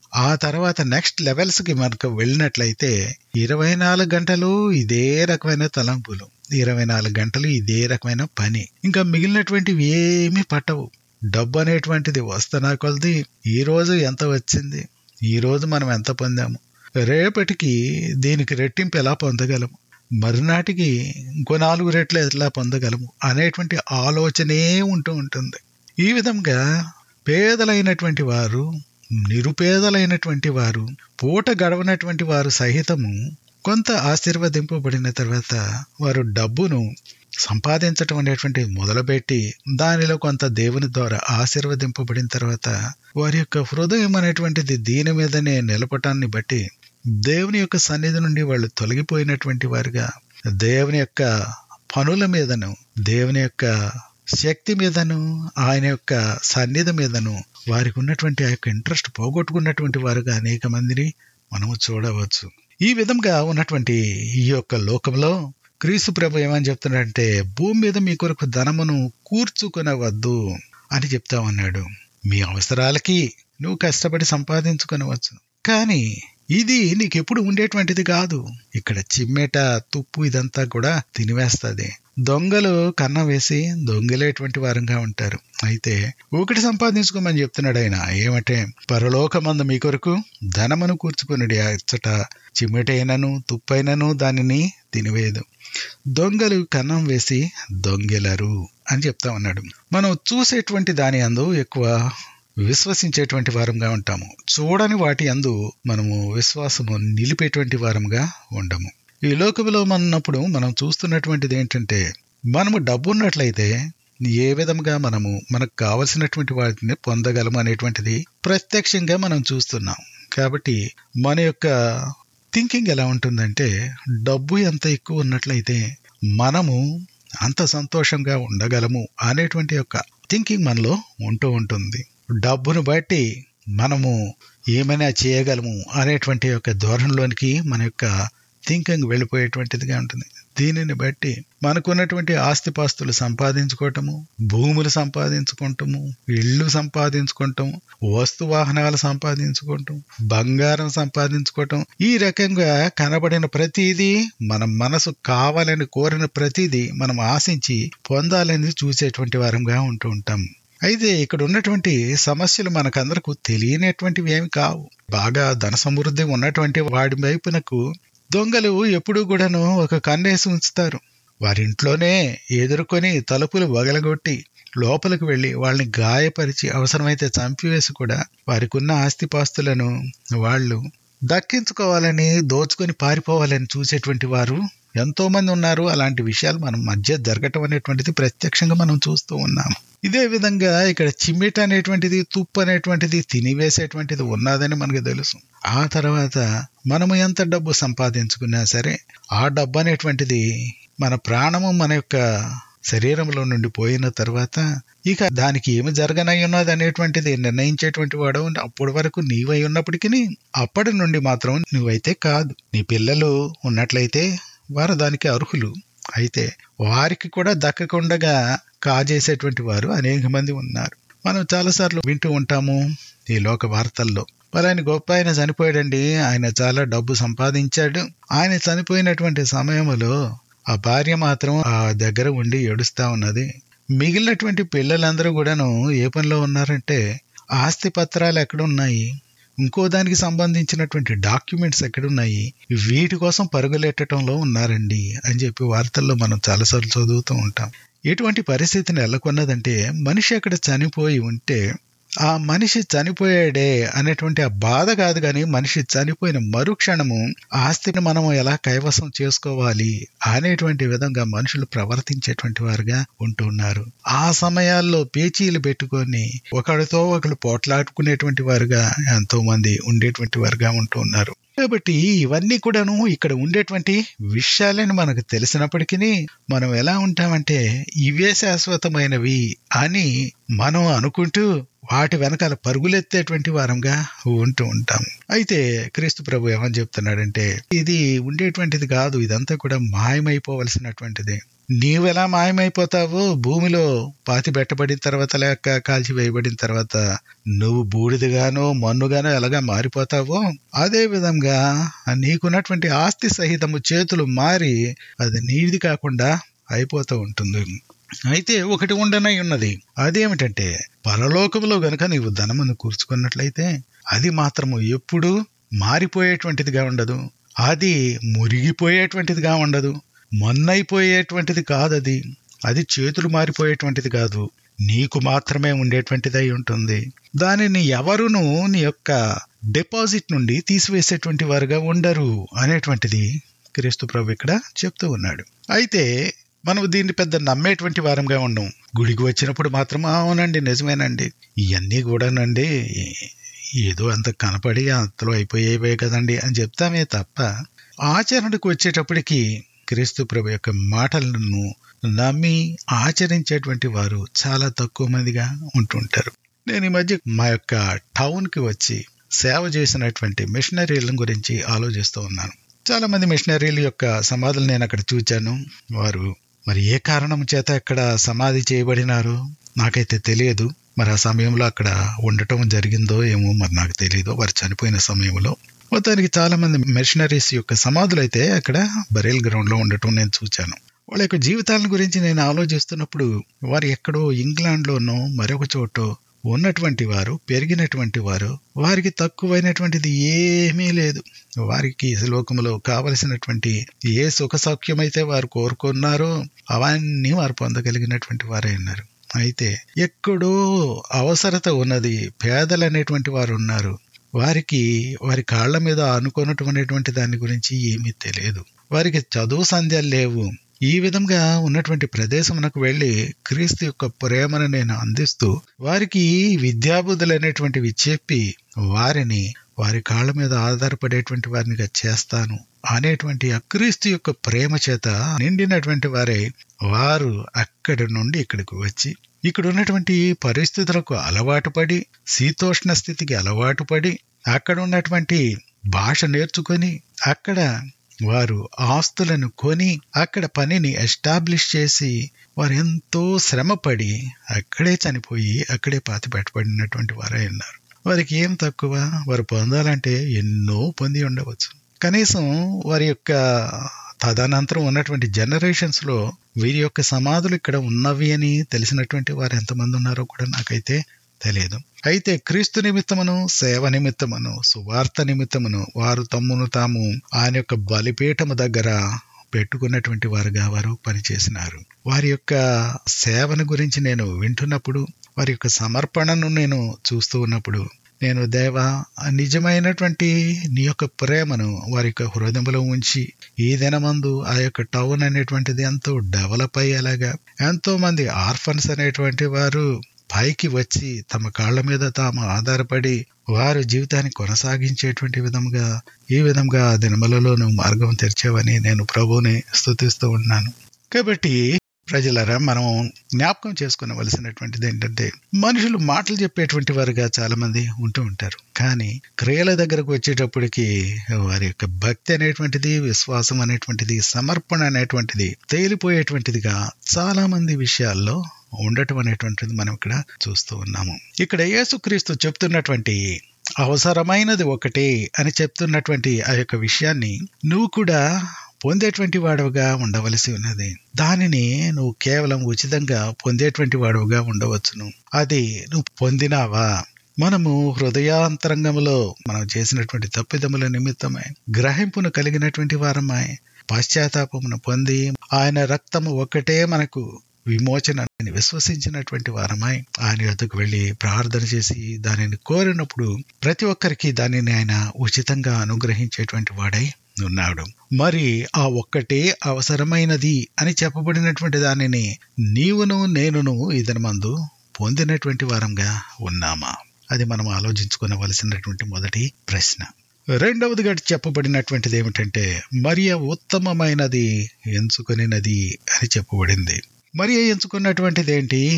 ఆ తర్వాత నెక్స్ట్ లెవెల్స్ కి మనకు వెళ్ళినట్లయితే ఇరవై నాలుగు గంటలు ఇదే రకమైన తలంపులు ఇరవై నాలుగు గంటలు ఇదే రకమైన పని ఇంకా మిగిలినటువంటివి ఏమీ పట్టవు డబ్బు అనేటువంటిది వస్తున్నా కొలది ఈ రోజు ఎంత వచ్చింది ఈ రోజు మనం ఎంత పొందాము రేపటికి దీనికి రెట్టింపు ఎలా పొందగలము మరునాటికి ఇంకో నాలుగు రెట్లు ఎలా పొందగలము అనేటువంటి ఆలోచనే ఉంటూ ఉంటుంది ఈ విధంగా పేదలైనటువంటి వారు నిరుపేదలైనటువంటి వారు పూట గడవనటువంటి వారు సహితము కొంత ఆశీర్వదింపబడిన తర్వాత వారు డబ్బును సంపాదించటం అనేటువంటి మొదలుపెట్టి దానిలో కొంత దేవుని ద్వారా ఆశీర్వదింపబడిన తర్వాత వారి యొక్క హృదయం అనేటువంటిది దీని మీదనే నిలపటాన్ని బట్టి దేవుని యొక్క సన్నిధి నుండి వాళ్ళు తొలగిపోయినటువంటి వారుగా దేవుని యొక్క పనుల మీదను దేవుని యొక్క శక్తి మీదను ఆయన యొక్క సన్నిధి మీదను వారికి ఉన్నటువంటి ఆ యొక్క ఇంట్రెస్ట్ పోగొట్టుకున్నటువంటి వారుగా అనేక మందిని మనము చూడవచ్చు ఈ విధంగా ఉన్నటువంటి ఈ యొక్క లోకంలో క్రీస్తు ప్రభు ఏమని చెప్తున్నాడంటే భూమి మీద మీ కొరకు ధనమును కూర్చుకొనవద్దు అని చెప్తా ఉన్నాడు మీ అవసరాలకి నువ్వు కష్టపడి సంపాదించుకొనవచ్చు కానీ ఇది నీకెప్పుడు ఉండేటువంటిది కాదు ఇక్కడ చిమ్మెట తుప్పు ఇదంతా కూడా తినివేస్తుంది దొంగలు కన్నం వేసి దొంగలేటువంటి వారంగా ఉంటారు అయితే ఒకటి సంపాదించుకోమని చెప్తున్నాడు ఆయన ఏమంటే పరలోకమందు మీ కొరకు ధనమును కూర్చుకుని అచ్చట చిమ్మెటైనను తుప్పైనను దానిని తినివేయదు దొంగలు కన్నం వేసి దొంగెలరు అని చెప్తా ఉన్నాడు మనం చూసేటువంటి దాని అందు ఎక్కువ విశ్వసించేటువంటి వారంగా ఉంటాము చూడని వాటి అందు మనము విశ్వాసము నిలిపేటువంటి వారంగా ఉండము ఈ లోకంలో ఉన్నప్పుడు మనం చూస్తున్నటువంటిది ఏంటంటే మనము డబ్బు ఉన్నట్లయితే ఏ విధంగా మనము మనకు కావలసినటువంటి వాటిని పొందగలము అనేటువంటిది ప్రత్యక్షంగా మనం చూస్తున్నాం కాబట్టి మన యొక్క థింకింగ్ ఎలా ఉంటుందంటే డబ్బు ఎంత ఎక్కువ ఉన్నట్లయితే మనము అంత సంతోషంగా ఉండగలము అనేటువంటి యొక్క థింకింగ్ మనలో ఉంటూ ఉంటుంది డబ్బును బట్టి మనము ఏమైనా చేయగలము అనేటువంటి యొక్క ధోరణిలోనికి మన యొక్క థింకింగ్ వెళ్ళిపోయేటువంటిదిగా ఉంటుంది దీనిని బట్టి మనకున్నటువంటి ఆస్తిపాస్తులు సంపాదించుకోవటము భూములు సంపాదించుకుంటాము ఇళ్ళు సంపాదించుకుంటాము వస్తు వాహనాలు సంపాదించుకోవటం బంగారం సంపాదించుకోవటం ఈ రకంగా కనబడిన ప్రతిదీ మన మనసు కావాలని కోరిన ప్రతిదీ మనం ఆశించి పొందాలని చూసేటువంటి వారంగా ఉంటూ ఉంటాం అయితే ఇక్కడ ఉన్నటువంటి సమస్యలు మనకందరకు తెలియనటువంటివి ఏమి కావు బాగా ధన సమృద్ధి ఉన్నటువంటి వాడి వైపునకు దొంగలు ఎప్పుడూ కూడాను ఒక కన్నేసి ఉంచుతారు వారింట్లోనే ఎదుర్కొని తలుపులు వగలగొట్టి లోపలికి వెళ్లి వాళ్ళని గాయపరిచి అవసరమైతే చంపివేసి కూడా వారికి ఉన్న ఆస్తిపాస్తులను వాళ్ళు దక్కించుకోవాలని దోచుకొని పారిపోవాలని చూసేటువంటి వారు ఎంతో మంది ఉన్నారు అలాంటి విషయాలు మనం మధ్య జరగటం అనేటువంటిది ప్రత్యక్షంగా మనం చూస్తూ ఉన్నాం ఇదే విధంగా ఇక్కడ చిమ్మిట అనేటువంటిది తుప్పు అనేటువంటిది తినివేసేటువంటిది ఉన్నదని మనకు తెలుసు ఆ తర్వాత మనము ఎంత డబ్బు సంపాదించుకున్నా సరే ఆ డబ్బు అనేటువంటిది మన ప్రాణము మన యొక్క శరీరంలో నుండి పోయిన తర్వాత ఇక దానికి ఏమి జరగనై ఉన్నది అనేటువంటిది నిర్ణయించేటువంటి వాడు అప్పటి వరకు నీవై ఉన్నప్పటికీ అప్పటి నుండి మాత్రం నువ్వైతే కాదు నీ పిల్లలు ఉన్నట్లయితే వారు దానికి అర్హులు అయితే వారికి కూడా దక్కకుండగా కాజేసేటువంటి వారు అనేక మంది ఉన్నారు మనం చాలాసార్లు వింటూ ఉంటాము ఈ లోక వార్తల్లో పలాని గొప్ప ఆయన చనిపోయాడండి ఆయన చాలా డబ్బు సంపాదించాడు ఆయన చనిపోయినటువంటి సమయంలో ఆ భార్య మాత్రం ఆ దగ్గర ఉండి ఏడుస్తా ఉన్నది మిగిలినటువంటి పిల్లలందరూ కూడాను ఏ పనిలో ఉన్నారంటే ఆస్తి పత్రాలు ఎక్కడున్నాయి ఇంకో దానికి సంబంధించినటువంటి డాక్యుమెంట్స్ ఎక్కడున్నాయి వీటి కోసం పరుగులెట్టడంలో ఉన్నారండి అని చెప్పి వార్తల్లో మనం చాలాసార్లు చదువుతూ ఉంటాం ఎటువంటి పరిస్థితి నెలకొన్నదంటే మనిషి అక్కడ చనిపోయి ఉంటే ఆ మనిషి చనిపోయాడే అనేటువంటి ఆ బాధ కాదు కానీ మనిషి చనిపోయిన మరుక్షణము ఆస్తిని మనం ఎలా కైవసం చేసుకోవాలి అనేటువంటి విధంగా మనుషులు ప్రవర్తించేటువంటి వారుగా ఉంటున్నారు ఆ సమయాల్లో పేచీలు పెట్టుకొని ఒకరితో ఒకరు పోట్లాడుకునేటువంటి వారుగా ఎంతో మంది ఉండేటువంటి వారుగా ఉంటున్నారు కాబట్టి ఇవన్నీ కూడాను ఇక్కడ ఉండేటువంటి విషయాలని మనకు తెలిసినప్పటికీ మనం ఎలా ఉంటామంటే ఇవే శాశ్వతమైనవి అని మనం అనుకుంటూ వాటి వెనకాల పరుగులెత్తేటువంటి వారంగా ఉంటూ ఉంటాం అయితే క్రీస్తు ప్రభు ఏమని చెప్తున్నాడంటే ఇది ఉండేటువంటిది కాదు ఇదంతా కూడా మాయమైపోవలసినటువంటిది నీవెలా మాయమైపోతావో భూమిలో పాతి పెట్టబడిన తర్వాత లేక కాల్చి వేయబడిన తర్వాత నువ్వు బూడిదగానో మన్నుగానో ఎలాగా మారిపోతావో అదే విధంగా నీకున్నటువంటి ఆస్తి సహితము చేతులు మారి అది నీది కాకుండా అయిపోతూ ఉంటుంది అయితే ఒకటి ఉండనై ఉన్నది అదేమిటంటే పరలోకములో గనుక నీవు ధనమును కూర్చుకున్నట్లయితే అది మాత్రము ఎప్పుడు మారిపోయేటువంటిదిగా ఉండదు అది మురిగిపోయేటువంటిదిగా ఉండదు మొన్నైపోయేటువంటిది కాదు అది అది చేతులు మారిపోయేటువంటిది కాదు నీకు మాత్రమే ఉండేటువంటిది అయి ఉంటుంది దానిని ఎవరును నీ యొక్క డిపాజిట్ నుండి తీసివేసేటువంటి వారుగా ఉండరు అనేటువంటిది క్రీస్తు ప్రభు ఇక్కడ చెప్తూ ఉన్నాడు అయితే మనం దీన్ని పెద్ద నమ్మేటువంటి వారంగా ఉండం గుడికి వచ్చినప్పుడు మాత్రం అవునండి నిజమేనండి ఇవన్నీ కూడానండి ఏదో అంత కనపడి అంతలో అయిపోయేవే కదండి అని చెప్తామే తప్ప ఆచరణకు వచ్చేటప్పటికి క్రీస్తు ప్రభు యొక్క మాటలను నమ్మి ఆచరించేటువంటి వారు చాలా తక్కువ మందిగా ఉంటుంటారు నేను ఈ మధ్య మా యొక్క టౌన్కి వచ్చి సేవ చేసినటువంటి మిషనరీల గురించి ఆలోచిస్తూ ఉన్నాను చాలా మంది మిషనరీల యొక్క సమాధులు నేను అక్కడ చూచాను వారు మరి ఏ కారణం చేత అక్కడ సమాధి చేయబడినారో నాకైతే తెలియదు మరి ఆ సమయంలో అక్కడ ఉండటం జరిగిందో ఏమో మరి నాకు తెలియదు వారు చనిపోయిన సమయంలో మొత్తానికి చాలా మంది మిషనరీస్ యొక్క సమాధులు అయితే అక్కడ బరేల్ గ్రౌండ్ లో ఉండటం నేను చూచాను వాళ్ళ యొక్క జీవితాల గురించి నేను ఆలోచిస్తున్నప్పుడు వారు ఎక్కడో ఇంగ్లాండ్లోనో మరొక చోటో ఉన్నటువంటి వారు పెరిగినటువంటి వారు వారికి తక్కువైనటువంటిది ఏమీ లేదు వారికి లోకములో కావలసినటువంటి ఏ సుఖ సౌఖ్యమైతే వారు కోరుకున్నారో అవన్నీ వారు పొందగలిగినటువంటి వారే ఉన్నారు అయితే ఎక్కడో అవసరత ఉన్నది పేదలు అనేటువంటి వారు ఉన్నారు వారికి వారి కాళ్ల మీద ఆనుకున్నటువంటి దాని గురించి ఏమీ తెలియదు వారికి చదువు సంధ్యాలు లేవు ఈ విధంగా ఉన్నటువంటి ప్రదేశమునకు వెళ్ళి క్రీస్తు యొక్క ప్రేమను నేను అందిస్తూ వారికి విద్యాబుద్ధులు అనేటువంటివి చెప్పి వారిని వారి కాళ్ళ మీద ఆధారపడేటువంటి వారినిగా చేస్తాను అనేటువంటి అక్రీస్తు యొక్క ప్రేమ చేత నిండినటువంటి వారే వారు అక్కడి నుండి ఇక్కడికి వచ్చి ఇక్కడ ఉన్నటువంటి పరిస్థితులకు అలవాటు పడి శీతోష్ణ స్థితికి అలవాటు పడి అక్కడ ఉన్నటువంటి భాష నేర్చుకొని అక్కడ వారు ఆస్తులను కొని అక్కడ పనిని ఎస్టాబ్లిష్ చేసి వారు ఎంతో శ్రమపడి అక్కడే చనిపోయి అక్కడే పాతి పెట్టబడినటువంటి వారే ఉన్నారు వారికి ఏం తక్కువ వారు పొందాలంటే ఎన్నో పొంది ఉండవచ్చు కనీసం వారి యొక్క తదనంతరం ఉన్నటువంటి జనరేషన్స్ లో వీరి యొక్క సమాధులు ఇక్కడ ఉన్నవి అని తెలిసినటువంటి వారు ఎంతమంది ఉన్నారో కూడా నాకైతే తెలియదు అయితే క్రీస్తు నిమిత్తమును సేవ నిమిత్తమును సువార్త నిమిత్తమును వారు తమ్మును తాము ఆయన యొక్క బలిపీఠము దగ్గర పెట్టుకున్నటువంటి వారుగా వారు పనిచేసినారు వారి యొక్క సేవను గురించి నేను వింటున్నప్పుడు వారి యొక్క సమర్పణను నేను చూస్తూ ఉన్నప్పుడు నేను దేవ నిజమైనటువంటి నీ యొక్క ప్రేమను వారి యొక్క హృదయంలో ఉంచి ఈ దినమందు ఆ యొక్క టౌన్ అనేటువంటిది ఎంతో డెవలప్ అయ్యేలాగా ఎంతో మంది ఆర్ఫన్స్ అనేటువంటి వారు పైకి వచ్చి తమ కాళ్ల మీద తాము ఆధారపడి వారు జీవితాన్ని కొనసాగించేటువంటి విధంగా ఈ విధంగా దినములలో నువ్వు మార్గం తెరిచావని నేను ప్రభువుని స్థుతిస్తూ ఉన్నాను కాబట్టి ప్రజలరా మనం జ్ఞాపకం చేసుకునవలసినటువంటిది ఏంటంటే మనుషులు మాటలు చెప్పేటువంటి వారుగా చాలా మంది ఉంటూ ఉంటారు కానీ క్రియల దగ్గరకు వచ్చేటప్పటికి వారి యొక్క భక్తి అనేటువంటిది విశ్వాసం అనేటువంటిది సమర్పణ అనేటువంటిది తేలిపోయేటువంటిదిగా చాలా మంది విషయాల్లో ఉండటం అనేటువంటిది మనం ఇక్కడ చూస్తూ ఉన్నాము ఇక్కడ యేసుక్రీస్తు చెప్తున్నటువంటి అవసరమైనది ఒకటి అని చెప్తున్నటువంటి ఆ యొక్క విషయాన్ని నువ్వు కూడా పొందేటువంటి వాడవుగా ఉండవలసి ఉన్నది దానిని నువ్వు కేవలం ఉచితంగా పొందేటువంటి వాడవుగా ఉండవచ్చును అది నువ్వు పొందినావా మనము హృదయాంతరంగంలో మనం చేసినటువంటి తప్పిదముల నిమిత్తమై గ్రహింపును కలిగినటువంటి వారమై పశ్చాత్తాపమును పొంది ఆయన రక్తము ఒక్కటే మనకు విమోచన విశ్వసించినటువంటి వారమై ఆయన యొద్దకు వెళ్ళి ప్రార్థన చేసి దానిని కోరినప్పుడు ప్రతి ఒక్కరికి దానిని ఆయన ఉచితంగా అనుగ్రహించేటువంటి వాడై ఉన్నాడు మరి ఆ ఒక్కటే అవసరమైనది అని చెప్పబడినటువంటి దానిని నీవును నేనును ఇతని మందు పొందినటువంటి వారంగా ఉన్నామా అది మనం ఆలోచించుకోవలసినటువంటి మొదటి ప్రశ్న రెండవదిగా చెప్పబడినటువంటిది ఏమిటంటే మరియ ఉత్తమమైనది ఎంచుకొనినది అని చెప్పబడింది మరియ ఎంచుకున్నటువంటిది ఏంటి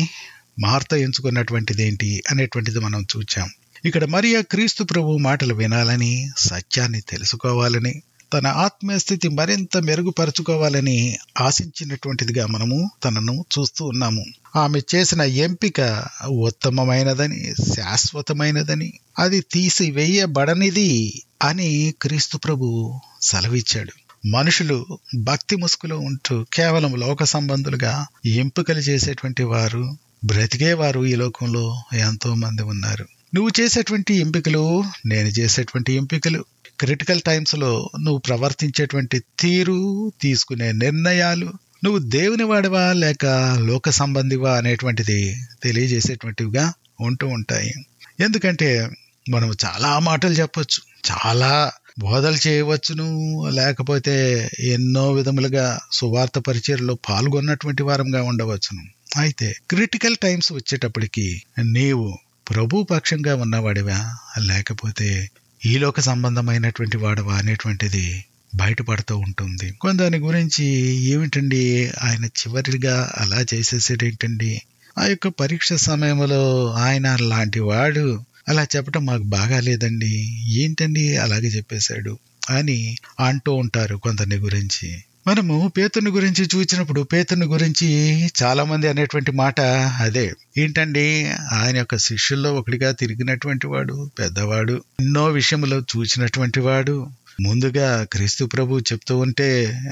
మార్త ఎంచుకున్నటువంటిది ఏంటి అనేటువంటిది మనం చూచాం ఇక్కడ మరియా క్రీస్తు ప్రభు మాటలు వినాలని సత్యాన్ని తెలుసుకోవాలని తన ఆత్మీయ స్థితి మరింత మెరుగుపరుచుకోవాలని ఆశించినటువంటిదిగా మనము తనను చూస్తూ ఉన్నాము ఆమె చేసిన ఎంపిక ఉత్తమమైనదని శాశ్వతమైనదని అది తీసివేయబడనిది అని క్రీస్తు ప్రభు సెలవిచ్చాడు మనుషులు భక్తి ముసుగులో ఉంటూ కేవలం లోక సంబంధులుగా ఎంపికలు చేసేటువంటి వారు బ్రతికేవారు ఈ లోకంలో ఎంతో మంది ఉన్నారు నువ్వు చేసేటువంటి ఎంపికలు నేను చేసేటువంటి ఎంపికలు క్రిటికల్ టైమ్స్ లో నువ్వు ప్రవర్తించేటువంటి తీరు తీసుకునే నిర్ణయాలు నువ్వు దేవుని వాడివా లేక లోక సంబంధివా అనేటువంటిది తెలియజేసేటువంటివిగా ఉంటూ ఉంటాయి ఎందుకంటే మనం చాలా మాటలు చెప్పొచ్చు చాలా బోధలు చేయవచ్చును లేకపోతే ఎన్నో విధములుగా సువార్త పరిచయలో పాల్గొన్నటువంటి వారంగా ఉండవచ్చును అయితే క్రిటికల్ టైమ్స్ వచ్చేటప్పటికి నీవు ప్రభు పక్షంగా ఉన్నవాడివా లేకపోతే ఈలోక సంబంధమైనటువంటి వాడవా అనేటువంటిది బయటపడుతూ ఉంటుంది కొందరి గురించి ఏమిటండి ఆయన చివరిగా అలా చేసేసాడేంటండి ఆ యొక్క పరీక్ష సమయంలో ఆయన లాంటి వాడు అలా చెప్పడం మాకు బాగాలేదండి ఏంటండి అలాగే చెప్పేశాడు అని అంటూ ఉంటారు కొందరిని గురించి మనము పేతుని గురించి చూసినప్పుడు పేతుని గురించి చాలా మంది అనేటువంటి మాట అదే ఏంటండి ఆయన యొక్క శిష్యుల్లో ఒకటిగా తిరిగినటువంటి వాడు పెద్దవాడు ఎన్నో విషయంలో చూసినటువంటి వాడు ముందుగా క్రీస్తు ప్రభు చెప్తూ ఉంటే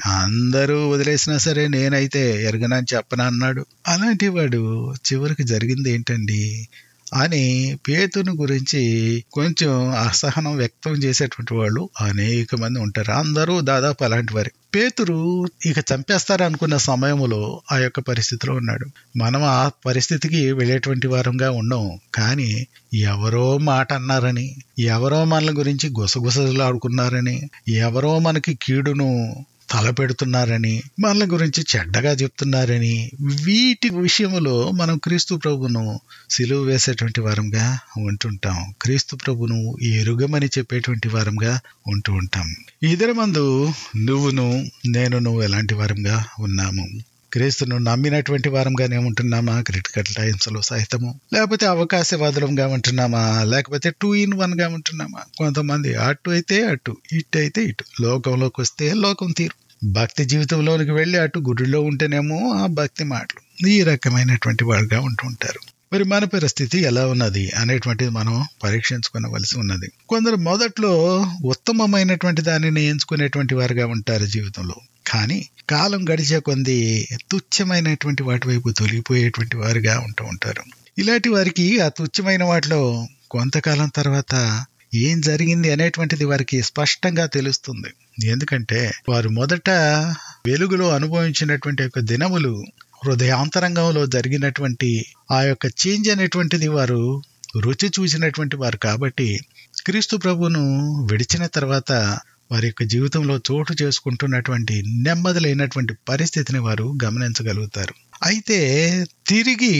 అందరూ వదిలేసినా సరే నేనైతే ఎరగనని చెప్పనా అన్నాడు అలాంటి వాడు చివరికి జరిగింది ఏంటండి అని పేతుని గురించి కొంచెం అసహనం వ్యక్తం చేసేటువంటి వాళ్ళు అనేక మంది ఉంటారు అందరూ దాదాపు అలాంటి వారే పేతురు ఇక చంపేస్తారు అనుకున్న సమయంలో ఆ యొక్క పరిస్థితిలో ఉన్నాడు మనం ఆ పరిస్థితికి వెళ్ళేటువంటి వారంగా ఉన్నాం కానీ ఎవరో మాట అన్నారని ఎవరో మనల గురించి గుసగుసలు ఆడుకున్నారని ఎవరో మనకి కీడును తలపెడుతున్నారని మనల గురించి చెడ్డగా చెప్తున్నారని వీటి విషయంలో మనం క్రీస్తు ప్రభును సిలువ వేసేటువంటి వారంగా ఉంటుంటాం క్రీస్తు ప్రభును ఎరుగమని చెప్పేటువంటి వారంగా ఉంటూ ఉంటాం ఇద్దరి మందు నువ్వును నేను నువ్వు ఎలాంటి వారంగా ఉన్నాము క్రీస్తును నమ్మినటువంటి వారంగానే ఉంటున్నామా క్రిటికల్ టైమ్స్ లో సహితము లేకపోతే అవకాశవాదులంగా ఉంటున్నామా లేకపోతే టూ ఇన్ వన్ గా ఉంటున్నామా కొంతమంది అటు అయితే అటు ఇటు అయితే ఇటు లోకంలోకి వస్తే లోకం తీరు భక్తి జీవితంలోనికి వెళ్ళి అటు గుడిలో ఉంటేనేమో ఆ భక్తి మాటలు ఈ రకమైనటువంటి వాడుగా ఉంటూ ఉంటారు మరి మన పరిస్థితి ఎలా ఉన్నది అనేటువంటిది మనం పరీక్షించుకోవలసి ఉన్నది కొందరు మొదట్లో ఉత్తమమైనటువంటి దానిని ఎంచుకునేటువంటి వారుగా ఉంటారు జీవితంలో కానీ కాలం గడిచే కొంది తుచ్చమైనటువంటి వాటి వైపు తొలిగిపోయేటువంటి వారుగా ఉంటూ ఉంటారు ఇలాంటి వారికి ఆ తుచ్చమైన వాటిలో కొంతకాలం తర్వాత ఏం జరిగింది అనేటువంటిది వారికి స్పష్టంగా తెలుస్తుంది ఎందుకంటే వారు మొదట వెలుగులో అనుభవించినటువంటి యొక్క దినములు హృదయాంతరంగంలో జరిగినటువంటి ఆ యొక్క చేంజ్ అనేటువంటిది వారు రుచి చూసినటువంటి వారు కాబట్టి క్రీస్తు ప్రభును విడిచిన తర్వాత వారి యొక్క జీవితంలో చోటు చేసుకుంటున్నటువంటి నెమ్మదిలైనటువంటి పరిస్థితిని వారు గమనించగలుగుతారు అయితే తిరిగి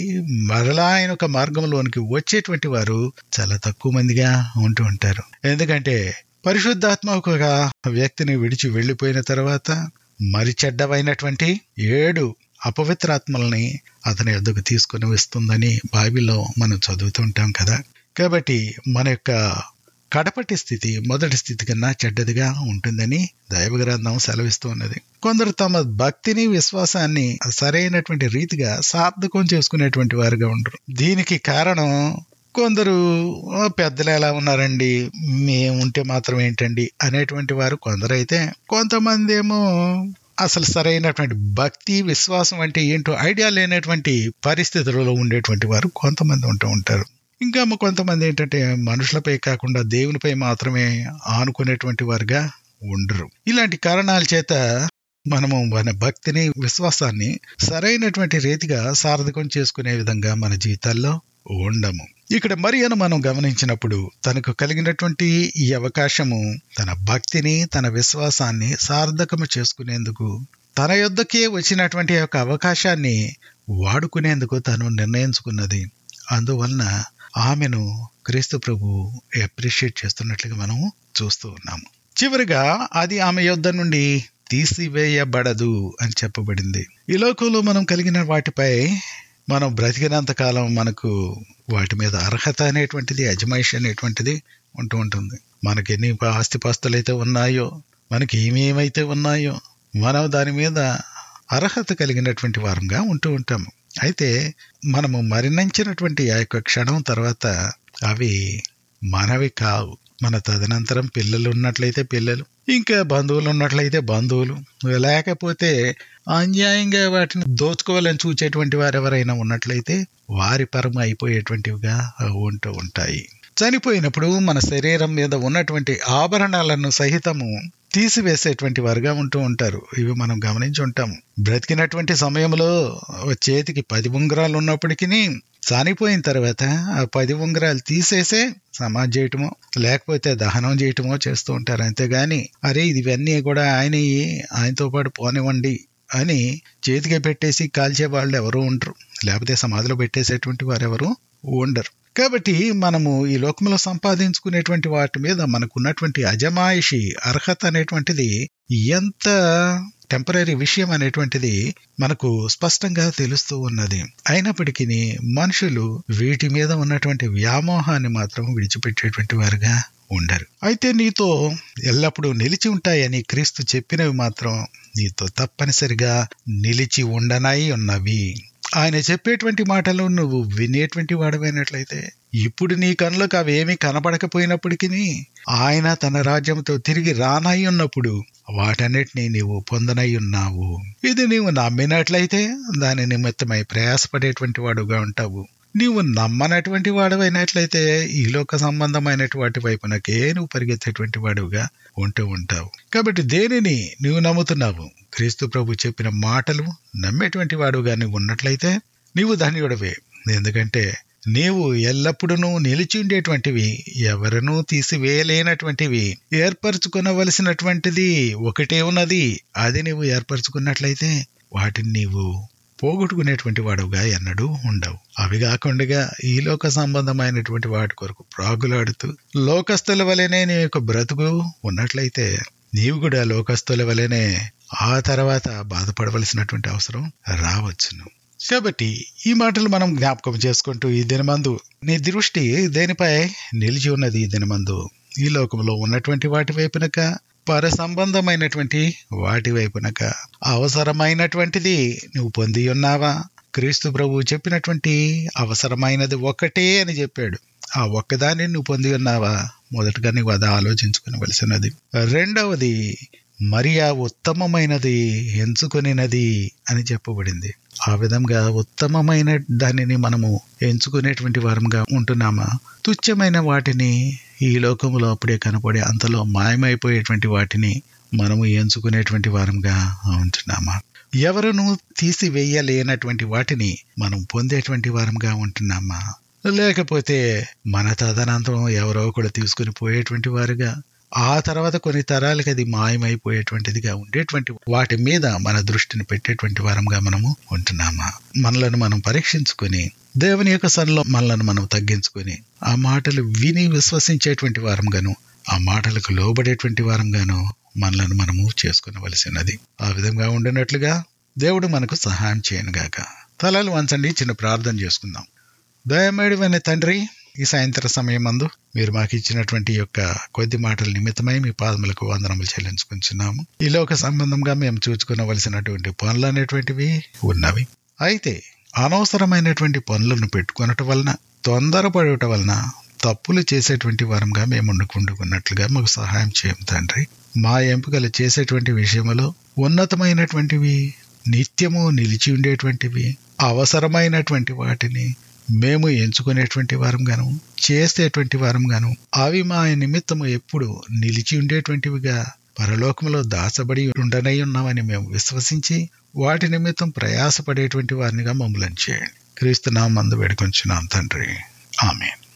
మరలా ఆయన ఒక మార్గంలోనికి వచ్చేటువంటి వారు చాలా తక్కువ మందిగా ఉంటూ ఉంటారు ఎందుకంటే పరిశుద్ధాత్మ ఒక వ్యక్తిని విడిచి వెళ్ళిపోయిన తర్వాత మరి చెడ్డవైనటువంటి ఏడు అపవిత్రాత్మల్ని అతని ఎద్దుకు తీసుకుని వస్తుందని బైబిల్లో మనం చదువుతుంటాం కదా కాబట్టి మన యొక్క కడపటి స్థితి మొదటి స్థితి కన్నా చెడ్డదిగా ఉంటుందని దైవగ్రంథం సెలవిస్తూ ఉన్నది కొందరు తమ భక్తిని విశ్వాసాన్ని సరైనటువంటి రీతిగా సార్థకం చేసుకునేటువంటి వారుగా ఉండరు దీనికి కారణం కొందరు పెద్దలు ఎలా ఉన్నారండి మేము ఉంటే మాత్రం ఏంటండి అనేటువంటి వారు కొందరైతే కొంతమంది ఏమో అసలు సరైనటువంటి భక్తి విశ్వాసం అంటే ఏంటో ఐడియా లేనటువంటి పరిస్థితులలో ఉండేటువంటి వారు కొంతమంది ఉంటూ ఉంటారు ఇంకా కొంతమంది ఏంటంటే మనుషులపై కాకుండా దేవునిపై మాత్రమే ఆనుకునేటువంటి వారుగా ఉండరు ఇలాంటి కారణాల చేత మనము మన భక్తిని విశ్వాసాన్ని సరైనటువంటి రీతిగా సార్థకం చేసుకునే విధంగా మన జీవితాల్లో ఉండము ఇక్కడ మరియను మనం గమనించినప్పుడు తనకు కలిగినటువంటి ఈ అవకాశము తన భక్తిని తన విశ్వాసాన్ని సార్థకము చేసుకునేందుకు తన యొద్దకే వచ్చినటువంటి యొక్క అవకాశాన్ని వాడుకునేందుకు తను నిర్ణయించుకున్నది అందువలన ఆమెను క్రీస్తు ప్రభు అప్రిషియేట్ చేస్తున్నట్లుగా మనం చూస్తూ ఉన్నాము చివరిగా అది ఆమె యొద్ద నుండి తీసివేయబడదు అని చెప్పబడింది ఈ లోకంలో మనం కలిగిన వాటిపై మనం బ్రతికినంత కాలం మనకు వాటి మీద అర్హత అనేటువంటిది అజమాయిషి అనేటువంటిది ఉంటూ ఉంటుంది మనకి ఎన్ని ఆస్తిపాస్తులు అయితే ఉన్నాయో మనకి ఏమేమైతే ఉన్నాయో మనం దాని మీద అర్హత కలిగినటువంటి వారంగా ఉంటూ ఉంటాము అయితే మనము మరణించినటువంటి ఆ యొక్క క్షణం తర్వాత అవి మనవి కావు మన తదనంతరం పిల్లలు ఉన్నట్లయితే పిల్లలు ఇంకా బంధువులు ఉన్నట్లయితే బంధువులు లేకపోతే అన్యాయంగా వాటిని దోచుకోవాలని చూచేటువంటి వారు ఎవరైనా ఉన్నట్లయితే వారి పరం అయిపోయేటువంటివిగా ఉంటూ ఉంటాయి చనిపోయినప్పుడు మన శరీరం మీద ఉన్నటువంటి ఆభరణాలను సహితము తీసివేసేటువంటి వారుగా ఉంటూ ఉంటారు ఇవి మనం గమనించి ఉంటాము బ్రతికినటువంటి సమయంలో చేతికి పది ఉంగరాలు ఉన్నప్పటికీ చనిపోయిన తర్వాత ఆ పది ఉంగరాలు తీసేసే సమాధి చేయటమో లేకపోతే దహనం చేయటమో చేస్తూ ఉంటారు అంతేగాని అరే ఇవన్నీ కూడా ఆయన ఆయనతో పాటు పోనివ్వండి అని చేతికి పెట్టేసి కాల్చే వాళ్ళు ఎవరు ఉండరు లేకపోతే సమాధిలో పెట్టేసేటువంటి వారు ఎవరు ఉండరు కాబట్టి మనము ఈ లోకంలో సంపాదించుకునేటువంటి వాటి మీద మనకున్నటువంటి అజమాయిషి అర్హత అనేటువంటిది ఎంత టెంపరీ విషయం అనేటువంటిది మనకు స్పష్టంగా తెలుస్తూ ఉన్నది అయినప్పటికీ మనుషులు వీటి మీద ఉన్నటువంటి వ్యామోహాన్ని మాత్రం విడిచిపెట్టేటువంటి వారుగా ఉండరు అయితే నీతో ఎల్లప్పుడూ నిలిచి ఉంటాయని క్రీస్తు చెప్పినవి మాత్రం నీతో తప్పనిసరిగా నిలిచి ఉండనై ఉన్నవి ఆయన చెప్పేటువంటి మాటలు నువ్వు వినేటువంటి వాడమైనట్లయితే ఇప్పుడు నీ కనులకు అవేమీ కనపడకపోయినప్పటికీ ఆయన తన రాజ్యంతో తిరిగి రానై ఉన్నప్పుడు వాటన్నిటినీ నీవు పొందనై ఉన్నావు ఇది నీవు నమ్మినట్లయితే దాని నిమిత్తమై ప్రయాసపడేటువంటి వాడుగా ఉంటావు నీవు నమ్మనటువంటి వాడవైనట్లయితే ఈ లోక సంబంధమైనటువంటి వైపునకే నువ్వు పరిగెత్తేటువంటి వాడుగా ఉంటూ ఉంటావు కాబట్టి దేనిని నువ్వు నమ్ముతున్నావు క్రీస్తు ప్రభు చెప్పిన మాటలు నమ్మేటువంటి వాడుగా నువ్వు ఉన్నట్లయితే నీవు ధన్యుడవే ఎందుకంటే నీవు ఎల్లప్పుడూ నిలిచి ఉండేటువంటివి ఎవరనూ తీసివేయలేనటువంటివి ఏర్పరచుకునవలసినటువంటిది ఒకటే ఉన్నది అది నీవు ఏర్పరచుకున్నట్లయితే వాటిని నీవు పోగొట్టుకునేటువంటి వాడుగా ఎన్నడూ ఉండవు అవి కాకుండా ఈ లోక సంబంధమైనటువంటి వాటి కొరకు ప్రాగులాడుతూ లోకస్తుల వలెనే నీ యొక్క బ్రతుకు ఉన్నట్లయితే నీవు కూడా లోకస్తుల వలెనే ఆ తర్వాత బాధపడవలసినటువంటి అవసరం రావచ్చును కాబట్టి ఈ మాటలు మనం జ్ఞాపకం చేసుకుంటూ ఈ దినమందు నీ దృష్టి దేనిపై నిలిచి ఉన్నది ఈ దినమందు ఈ లోకంలో ఉన్నటువంటి వాటి వైపునక పర సంబంధమైనటువంటి వాటి వైపునక అవసరమైనటువంటిది నువ్వు పొంది ఉన్నావా క్రీస్తు ప్రభు చెప్పినటువంటి అవసరమైనది ఒక్కటే అని చెప్పాడు ఆ ఒక్కదాన్ని నువ్వు పొంది ఉన్నావా మొదటగా నువ్వు అది ఆలోచించుకునవలసినది రెండవది మరియా ఉత్తమమైనది ఎంచుకొనినది అని చెప్పబడింది ఆ విధంగా ఉత్తమమైన దానిని మనము ఎంచుకునేటువంటి వారంగా ఉంటున్నామా తుచ్చమైన వాటిని ఈ లోకంలో అప్పుడే కనపడే అంతలో మాయమైపోయేటువంటి వాటిని మనము ఎంచుకునేటువంటి వారంగా ఉంటున్నామా ఎవరును తీసివేయలేనటువంటి వాటిని మనం పొందేటువంటి వారంగా ఉంటున్నామా లేకపోతే మన తదనంతరం ఎవరో కూడా తీసుకుని పోయేటువంటి వారుగా ఆ తర్వాత కొన్ని తరాలకి అది మాయమైపోయేటువంటిదిగా ఉండేటువంటి వాటి మీద మన దృష్టిని పెట్టేటువంటి వారంగా మనము ఉంటున్నామా మనలను మనం పరీక్షించుకొని దేవుని యొక్క సన్లో మనలను మనం తగ్గించుకొని ఆ మాటలు విని విశ్వసించేటువంటి వారంగాను ఆ మాటలకు లోబడేటువంటి వారంగాను మనలను మనము చేసుకునవలసినది ఆ విధంగా ఉండినట్లుగా దేవుడు మనకు సహాయం చేయనుగాక తలలు వంచండి చిన్న ప్రార్థన చేసుకుందాం దయమేడివైన తండ్రి ఈ సాయంత్ర సమయం అందు మీరు మాకు ఇచ్చినటువంటి యొక్క కొద్ది మాటల నిమిత్తమై మీ పాదములకు వందనములు చెల్లించుకుంటున్నాము ఈ లోక సంబంధంగా మేము చూసుకునవలసినటువంటి పనులు అనేటువంటివి ఉన్నవి అయితే అనవసరమైనటువంటి పనులను పెట్టుకునటం వలన తొందరపడటం వలన తప్పులు చేసేటువంటి వారంగా మేము వండుకుంటున్నట్లుగా మాకు సహాయం చేయం తండ్రి మా ఎంపికలు చేసేటువంటి విషయంలో ఉన్నతమైనటువంటివి నిత్యము నిలిచి ఉండేటువంటివి అవసరమైనటువంటి వాటిని మేము ఎంచుకునేటువంటి వారంగాను చేసేటువంటి వారంగాను అవి మా నిమిత్తము ఎప్పుడు నిలిచి ఉండేటువంటివిగా పరలోకంలో దాచబడి ఉండనై ఉన్నామని మేము విశ్వసించి వాటి నిమిత్తం ప్రయాసపడేటువంటి వారినిగా మమ్మల్ని చేయండి క్రీస్తు నామందు వేడుకొంచున్నాం తండ్రి ఆమె